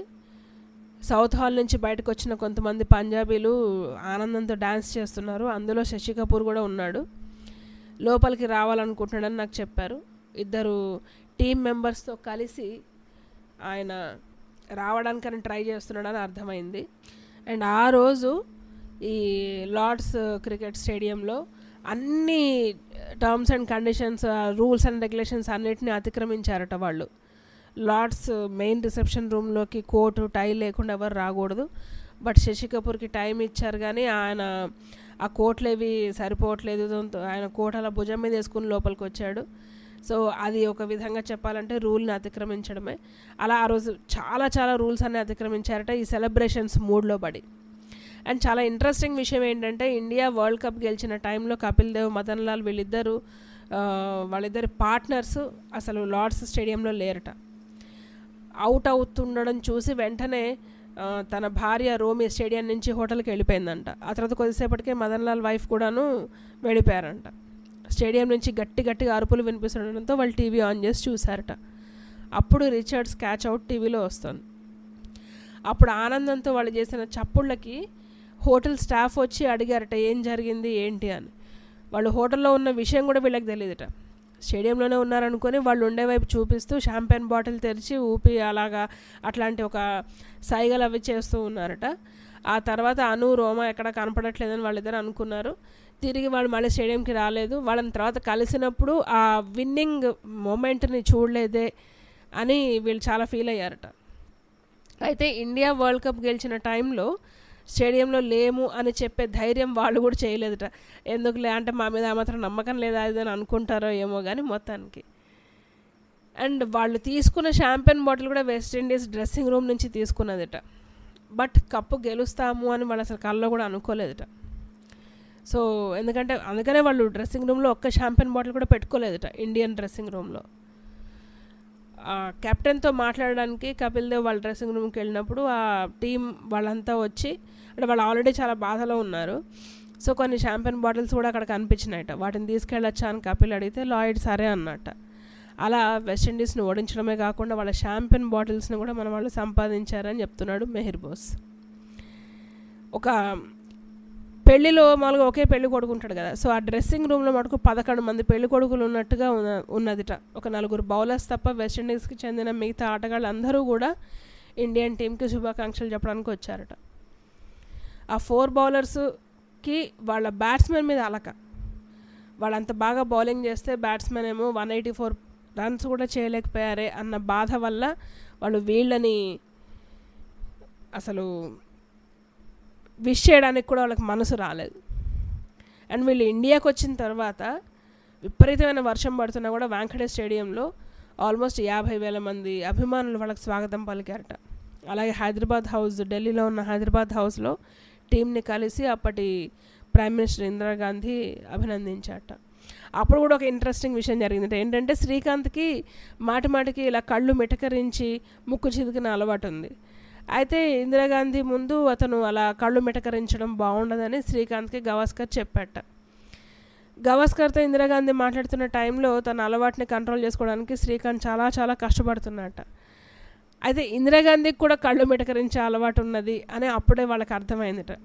సౌత్ హాల్ నుంచి బయటకు వచ్చిన కొంతమంది పంజాబీలు ఆనందంతో డ్యాన్స్ చేస్తున్నారు అందులో శశి కపూర్ కూడా ఉన్నాడు లోపలికి రావాలనుకుంటున్నాడని నాకు చెప్పారు ఇద్దరు టీం మెంబర్స్తో కలిసి ఆయన రావడానికని ట్రై చేస్తున్నాడని అర్థమైంది అండ్ ఆ రోజు ఈ లార్డ్స్ క్రికెట్ స్టేడియంలో అన్ని terms and conditions rules and regulations అన్నిటిని అతిక్రమించారట వాళ్ళు లార్డ్స్ మెయిన్ రిసెప్షన్ రూమ్లోకి కోటు టై లేకుండా ఎవరు రాకూడదు బట్ శశి కపూర్కి టైం ఇచ్చారు కానీ ఆయన ఆ కోట్లేవి సరిపోవట్లేదు దాంతో ఆయన కోట్ అలా భుజం మీద వేసుకుని లోపలికి వచ్చాడు సో అది ఒక విధంగా చెప్పాలంటే రూల్ని అతిక్రమించడమే అలా ఆ రోజు చాలా చాలా రూల్స్ అన్ని అతిక్రమించారట ఈ సెలబ్రేషన్స్ మూడ్లో పడి అండ్ చాలా ఇంట్రెస్టింగ్ విషయం ఏంటంటే ఇండియా వరల్డ్ కప్ గెలిచిన టైంలో కపిల్ దేవ్ మదన్ లాల్ వీళ్ళిద్దరూ ఆ, వాళ్ళిద్దరి పార్ట్నర్స్ అసలు లార్డ్స్ స్టేడియంలో లేరట అవుట్ అవుతుండడం చూసి వెంటనే ఆ, తన భార్య రోమి స్టేడియం నుంచి హోటల్కి వెళ్ళిపోయిందంట ఆ తర్వాత కొద్దిసేపటికే మదన్ లాల్ వైఫ్ కూడాను వెళ్ళిపోయారంట స్టేడియం నుంచి గట్టి గట్టిగా అరుపులు వినిపిస్తుండడంతో వాళ్ళు టీవీ ఆన్ చేసి చూశారట అప్పుడు రిచర్డ్స్ క్యాచ్ అవుట్ టీవీలో వస్తుంది అప్పుడు ఆనందంతో వాళ్ళు చేసిన చప్పుళ్ళకి హోటల్ స్టాఫ్ వచ్చి అడిగారట ఏం జరిగింది ఏంటి అని వాళ్ళు హోటల్లో ఉన్న విషయం కూడా వీళ్ళకి తెలియదుట స్టేడియంలోనే ఉన్నారనుకొని వాళ్ళు ఉండే వైపు చూపిస్తూ షాంపెన్ బాటిల్ తెరిచి ఊపి అలాగా అట్లాంటి ఒక సైగలు అవి చేస్తూ ఉన్నారట ఆ తర్వాత అను రోమ ఎక్కడ కనపడట్లేదని వాళ్ళిద్దరు అనుకున్నారు తిరిగి వాళ్ళు మళ్ళీ స్టేడియంకి రాలేదు వాళ్ళని తర్వాత కలిసినప్పుడు ఆ విన్నింగ్ మూమెంట్ని చూడలేదే అని వీళ్ళు చాలా ఫీల్ అయ్యారట అయితే ఇండియా వరల్డ్ కప్ గెలిచిన టైంలో స్టేడియంలో లేము అని చెప్పే ధైర్యం వాళ్ళు కూడా చేయలేదుట ఎందుకులే అంటే మా మీద ఆ మాత్రం నమ్మకం లేదా అది అని అనుకుంటారో ఏమో కానీ మొత్తానికి అండ్ వాళ్ళు తీసుకున్న షాంపెన్ బాటిల్ కూడా వెస్టిండీస్ డ్రెస్సింగ్ రూమ్ నుంచి తీసుకున్నదిట బట్ కప్పు గెలుస్తాము అని వాళ్ళు అసలు కల్లో కూడా అనుకోలేదుట సో ఎందుకంటే అందుకనే వాళ్ళు డ్రెస్సింగ్ రూమ్లో ఒక్క షాంపెన్ బాటిల్ కూడా పెట్టుకోలేదుట ఇండియన్ డ్రెస్సింగ్ రూమ్లో ఆ కెప్టెన్తో మాట్లాడడానికి కపిల్ దేవ్ వాళ్ళ డ్రెస్సింగ్ రూమ్కి వెళ్ళినప్పుడు ఆ టీం వాళ్ళంతా వచ్చి అంటే వాళ్ళు ఆల్రెడీ చాలా బాధలో ఉన్నారు సో కొన్ని షాంపెన్ బాటిల్స్ కూడా అక్కడ కనిపించినాయట వాటిని తీసుకెళ్ళొచ్చా అని కపిల్ అడిగితే లాయిడ్ సరే అన్నట్ట అలా వెస్టిండీస్ని ఓడించడమే కాకుండా వాళ్ళ షాంపెన్ బాటిల్స్ని కూడా మన వాళ్ళు సంపాదించారని చెప్తున్నాడు మెహిర్ బోస్ ఒక పెళ్లిలో మామూలుగా ఒకే పెళ్లి కొడుకు ఉంటాడు కదా సో ఆ డ్రెస్సింగ్ రూమ్లో మటుకు పదకొండు మంది పెళ్లి కొడుకులు ఉన్నట్టుగా ఉన్న ఉన్నదిట ఒక నలుగురు బౌలర్స్ తప్ప వెస్టిండీస్కి చెందిన మిగతా ఆటగాళ్ళు అందరూ కూడా ఇండియన్ టీంకి శుభాకాంక్షలు చెప్పడానికి వచ్చారట ఆ ఫోర్ బౌలర్స్కి వాళ్ళ బ్యాట్స్మెన్ మీద అలక వాళ్ళంత బాగా బౌలింగ్ చేస్తే బ్యాట్స్మెన్ ఏమో వన్ ఎయిటీ ఫోర్ రన్స్ కూడా చేయలేకపోయారే అన్న బాధ వల్ల వాళ్ళు వీళ్ళని అసలు విష్ చేయడానికి కూడా వాళ్ళకి మనసు రాలేదు అండ్ వీళ్ళు ఇండియాకి వచ్చిన తర్వాత విపరీతమైన వర్షం పడుతున్నా కూడా వాంకటే స్టేడియంలో ఆల్మోస్ట్ యాభై వేల మంది అభిమానులు వాళ్ళకి స్వాగతం పలికారట అలాగే హైదరాబాద్ హౌస్ ఢిల్లీలో ఉన్న హైదరాబాద్ హౌస్లో టీంని కలిసి అప్పటి ప్రైమ్ మినిస్టర్ ఇందిరాగాంధీ అభినందించారట అప్పుడు కూడా ఒక ఇంట్రెస్టింగ్ విషయం జరిగింది ఏంటంటే శ్రీకాంత్కి మాటి మాటికి ఇలా కళ్ళు మిటకరించి ముక్కు చిదికిన అలవాటు ఉంది అయితే ఇందిరాగాంధీ ముందు అతను అలా కళ్ళు మిటకరించడం బాగుండదని శ్రీకాంత్కి గవాస్కర్ చెప్పాట గవాస్కర్తో ఇందిరాగాంధీ మాట్లాడుతున్న టైంలో తన అలవాటుని కంట్రోల్ చేసుకోవడానికి శ్రీకాంత్ చాలా చాలా కష్టపడుతున్నట్ట అయితే ఇందిరాగాంధీకి కూడా కళ్ళు మిటకరించే అలవాటు ఉన్నది అని అప్పుడే వాళ్ళకి అర్థమైందిట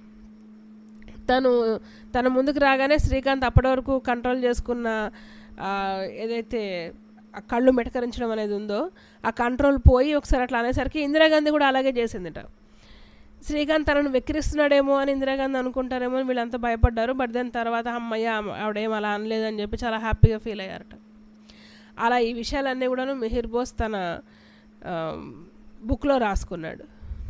తను తన ముందుకు రాగానే శ్రీకాంత్ అప్పటి వరకు కంట్రోల్ చేసుకున్న ఆ, ఏదైతే ఆ కళ్ళు మెటకరించడం అనేది ఉందో ఆ కంట్రోల్ పోయి ఒకసారి అట్లా అనేసరికి ఇందిరాగాంధీ కూడా అలాగే చేసిందిట శ్రీకాంత్ తనను వెక్కిరిస్తున్నాడేమో అని ఇందిరాగాంధీ అనుకుంటారేమో అని వీళ్ళంతా భయపడ్డారు బట్ దాని తర్వాత అమ్మయ్య ఆవిడేం అలా అనలేదని చెప్పి చాలా హ్యాపీగా ఫీల్ అయ్యారట అలా ఈ విషయాలన్నీ కూడాను మిహిర్ బోస్ తన బుక్లో రాసుకున్నాడు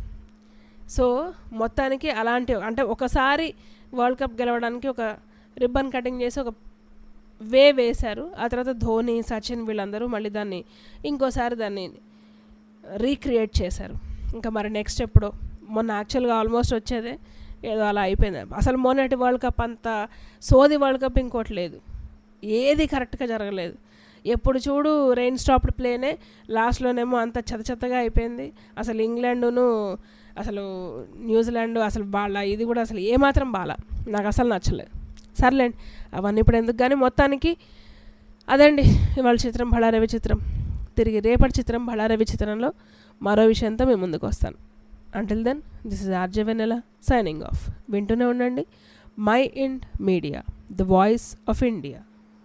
సో మొత్తానికి అలాంటి అంటే ఒకసారి వరల్డ్ కప్ గెలవడానికి ఒక రిబ్బన్ కటింగ్ చేసి ఒక వే వేశారు ఆ తర్వాత ధోని సచిన్ వీళ్ళందరూ మళ్ళీ దాన్ని ఇంకోసారి దాన్ని రీక్రియేట్ చేశారు ఇంకా మరి నెక్స్ట్ ఎప్పుడో మొన్న యాక్చువల్గా ఆల్మోస్ట్ వచ్చేదే ఏదో అలా అయిపోయింది అసలు మొన్నటి వరల్డ్ కప్ అంత సోది వరల్డ్ కప్ ఇంకోటి లేదు ఏది కరెక్ట్గా జరగలేదు ఎప్పుడు చూడు రెయిన్ స్టాప్డ్ ప్లేనే లాస్ట్లోనేమో అంత చెత్త చెత్తగా అయిపోయింది అసలు ఇంగ్లాండును అసలు న్యూజిలాండ్ అసలు వాళ్ళ ఇది కూడా అసలు ఏమాత్రం బాల నాకు అసలు నచ్చలేదు సర్లేండి అవన్నీ ఇప్పుడు ఎందుకు కానీ మొత్తానికి అదండి ఇవాళ చిత్రం బళారవి చిత్రం తిరిగి రేపటి చిత్రం బళారవి చిత్రంలో మరో విషయంతో మేము ముందుకు వస్తాను until then this is RJ Vennela signing off వింటూనే ఉండండి my Ind media the voice of India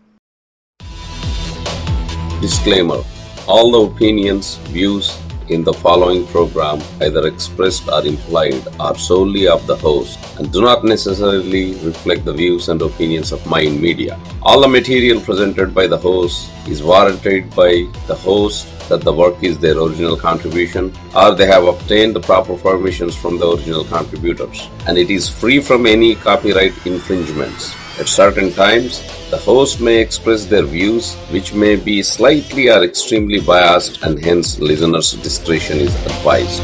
Disclaimer All the opinions, views in the following program, either expressed or implied, are solely of the host and do not necessarily reflect the views and opinions of Mind Media. All the material presented by the host is warranted by the host that the work is their original contribution or they have obtained the proper permissions from the original contributors and it is free from any copyright infringements. At certain times, the host may express their views, which may be slightly or extremely biased, and hence listeners' discretion is advised.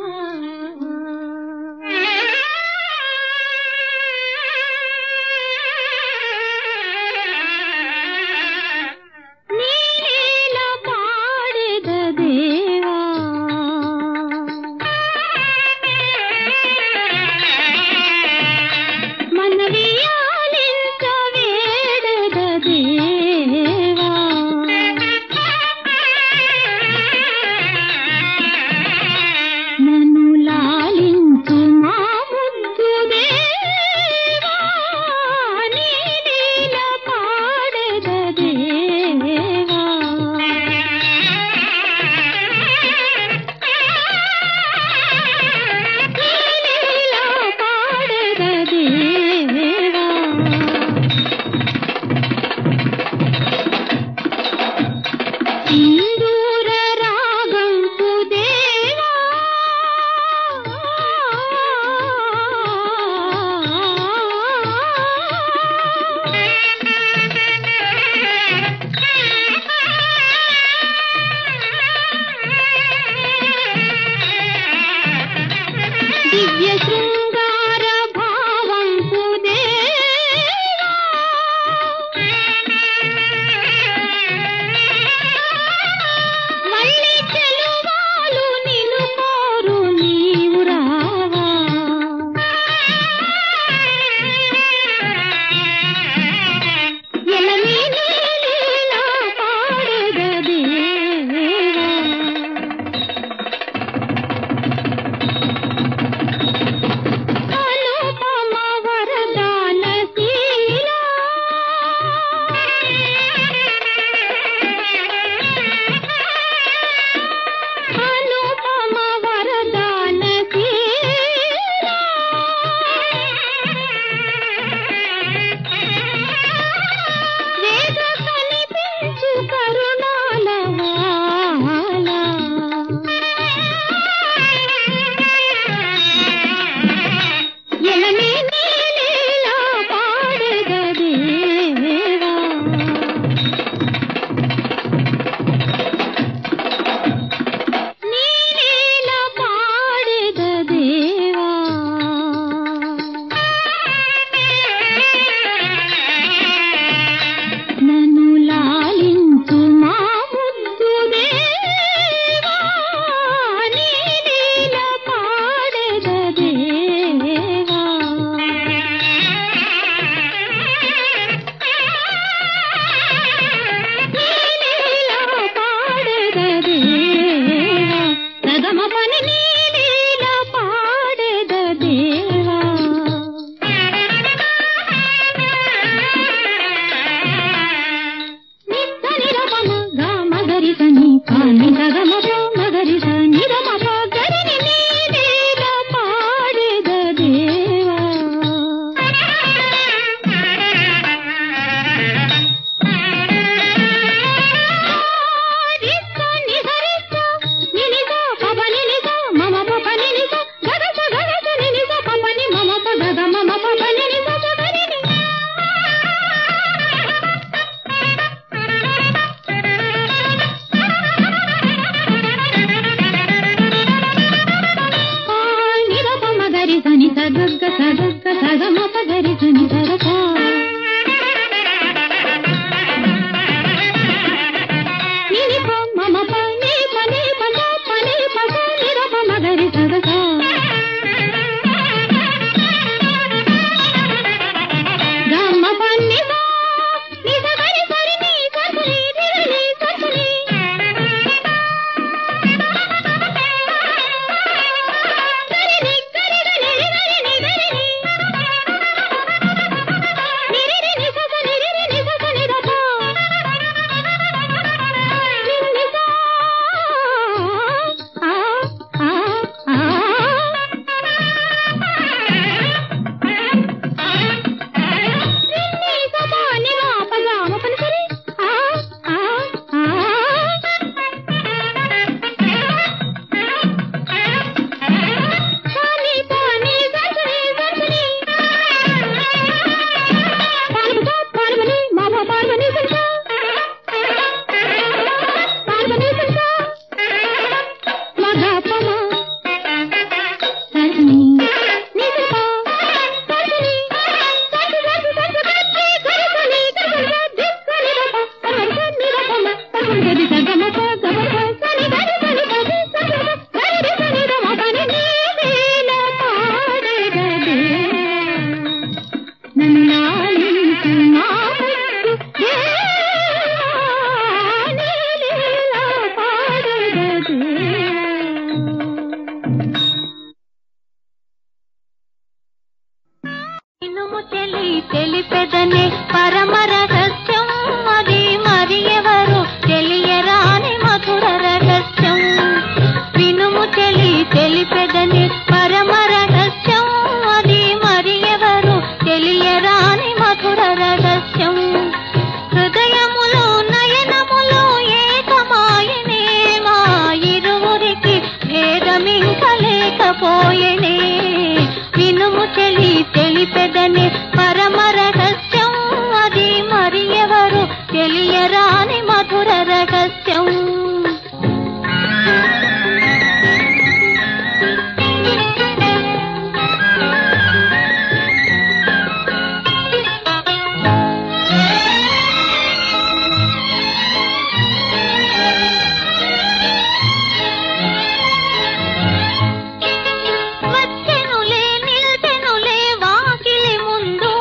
ఆ రహస్యం హృదయములో నయనములో ఏకమాయనే మా ఇరువురికి భేదమింక లేకపోయెనే వినుము చెలి తెలిపెదనే పరమ రహస్యం అది మరి ఎవరు తెలియరాని మధుర రహస్యం వచ్చెనులే నిల్చెనులే వాకిలి ముందు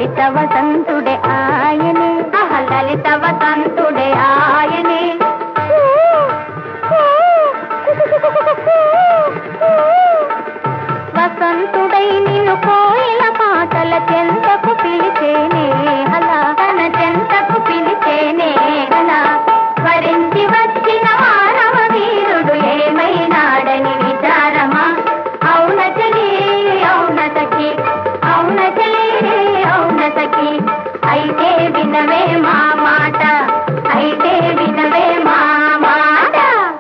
లలిత వసంతుడే ఆయనే ఆహా లలిత వసంతుడే ఆయనే వసంతుడై నిన్ను కోయిల పాటల చెంతకు పిలిచేనే హలా తన చెంతకు పిలిచేనే హలా వరించి వచ్చిన మానవ వీరుడు ఏమైనాడని విచారమా అవునచలి అవునతకి అవునచలి అవునతకి అయితే వినవే మా మాట అయితే వినవే మా మాట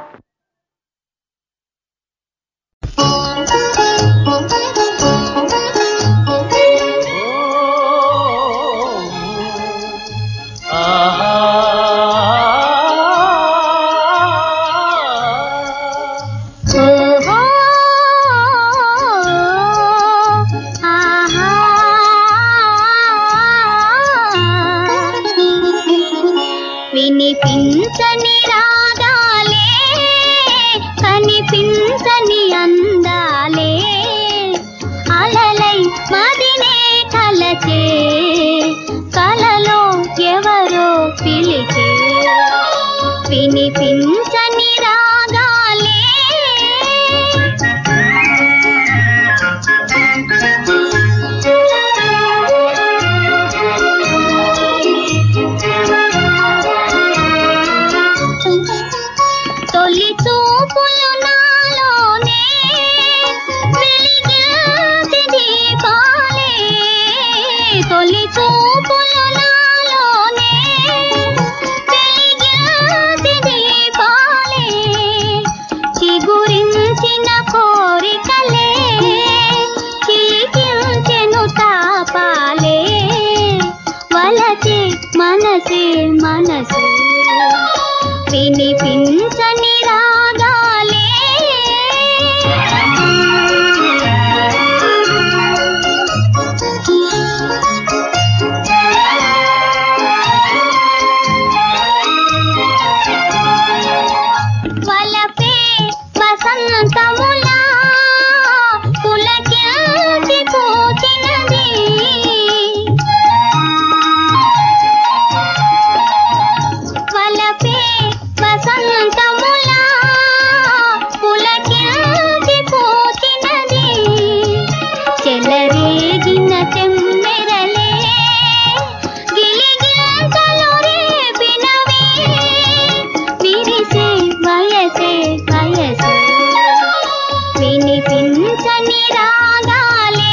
ఓహో ఆహా వినిపించని రాగాలే కనిపించని అందాలే అలలై మదినే కలచే కలలో ఎవరో పిలిచే వినిపించని రాగాలే తొలి చూపులు నాలోనే వెలిగింది దీపాలే తొలి చూపులు నాలోనే వెలిగింది దీపాలే చిగురించిన కోరికలే చిలికించెను తాపాలే వలచే మనసే మనసే వినిపించని రాగాలే వలపే వసంతములా పులకించి పూచినది వలపే వసంతములా పులకించి పూచినది చెలరేగిన తెమ్మెరలే గిలిగింతలు రేపినవి విరిసే వయసే వయసే వినిపించని రాగాలే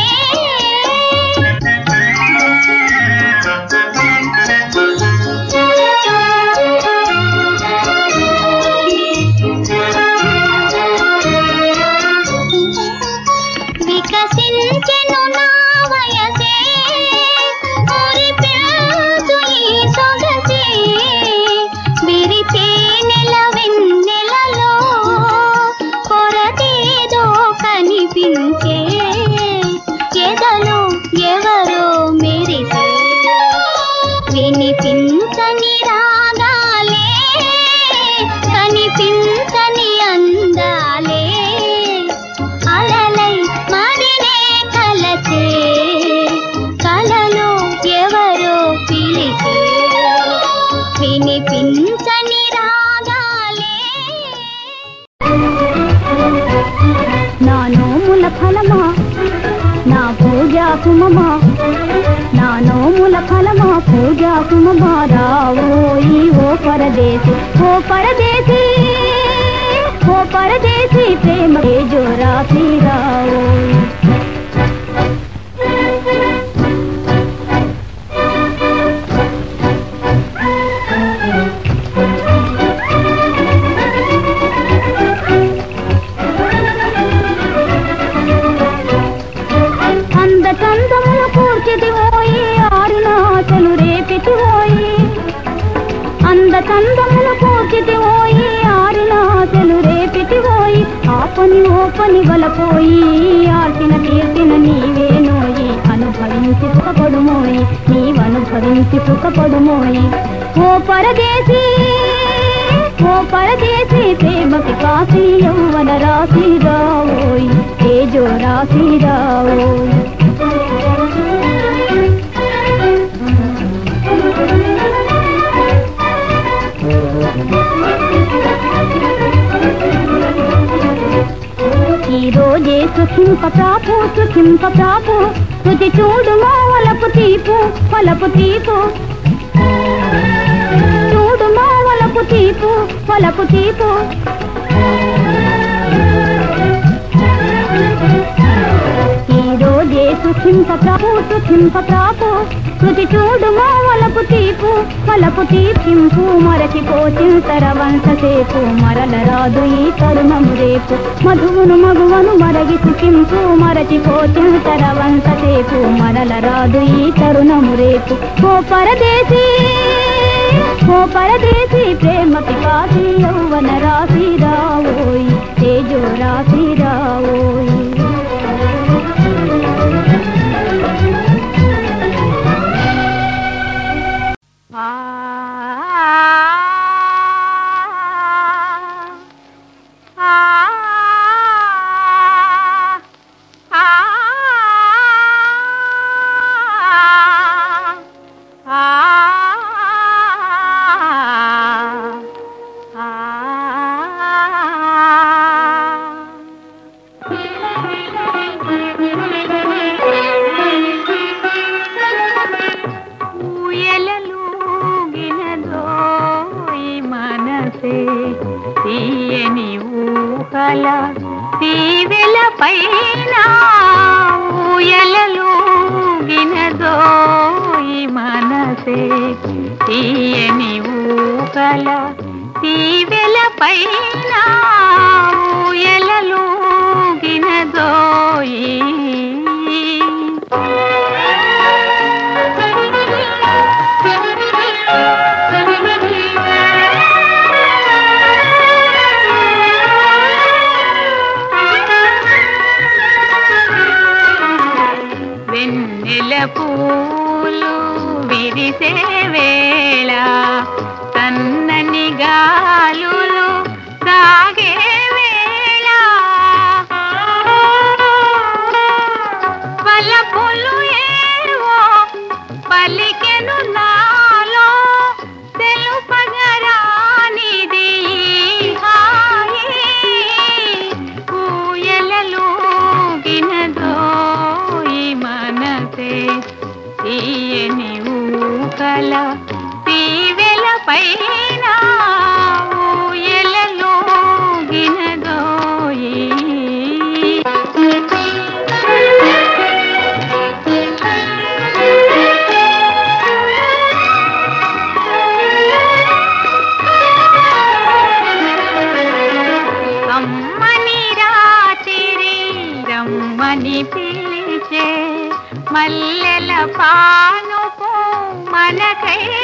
వికసించెను నా వయసే మురిపెంచు ఈ సొగసే విరిపే నెల వెన్నెలలో కొరతేదో కనిపించే ఎదలో ఎవరో మెరిసే వినిపించని రాగాలే కనిపించని అందాలే అలలై మరినే కలచే కలలో ఎవరో పిలిచే వినిపించని రాగాలే నా నోముల ఫలమా నా పూజా కుమమా నా నోముల ఫలమా పూజా కుమమా రావోయి ఓ పరదేశి ఓ పరదేశి ఓ పరదేశి ప్రేమ జోరాసి రావోయి అంద చందములు కూర్చితి పోయి ఆరిన ఆశలు రేపితి పోయి అంద చందములు కూర్చితి పోయి ఆరిన ఆశలు రేపితి పోయి ఆ పని ఓ పని వలపోయి ఆర్చిన తీర్చిన నీవే నోయి అనుభవించి సుఖపడుమోయి నీవనుభవించి సుఖపడుమోయి ఓ పరదేశీ ఓ పరదేశీ ప్రేమకి కాశీ యౌవన రాశి రావోయ్ తేజో రాశి రావోయ్ సుఖింప ప్రాపు సుఖింప ప్రాపు రుచి చూడుమో వలపు తీపు వలపు తీపు చూడుమో వలపు తీపు వలపు తీపు ఈ రోజే సుఖింప ప్రాపు సుఖింప ప్రాపు రుచి చూడుమో వలపు తీపు వలపు తీపింపు మరచిపోచింతర వంశసేపు మరల రాదు ఈ తరుణము రేపు మధువును మగువను మరగి సుఖింపు మరచిపోచింతర వంశసేపు మరల రాదు ఈ తరుణము రేపు ఓ పరదేశీ ఓ పరదేశీ ప్రేమ పిపాసి యౌవన రాశి రావోయ్ తేజో రాశి రావోయ్ ఊయలూగినదోయి మనసే తీయని ఊహల తీవెల పైన ఊయలూగినదోయి మనసే తీయని ఊహల తీవెల పైన వెన్నెల పూలు విరిసే వేళ సన్నని గాలులు సాగే వేళ పలపులు ఏవో పలికెను నాలో తెలుపగరానిది ఈ హాయి ఊయలలోగినదో ఈ మనసే తీయని ఊకల తీవెల పైన ఊయలలోగినదో అమ్మని రాతిరి రమ్మని పిలిచే మల్లెల పానుపు మనకై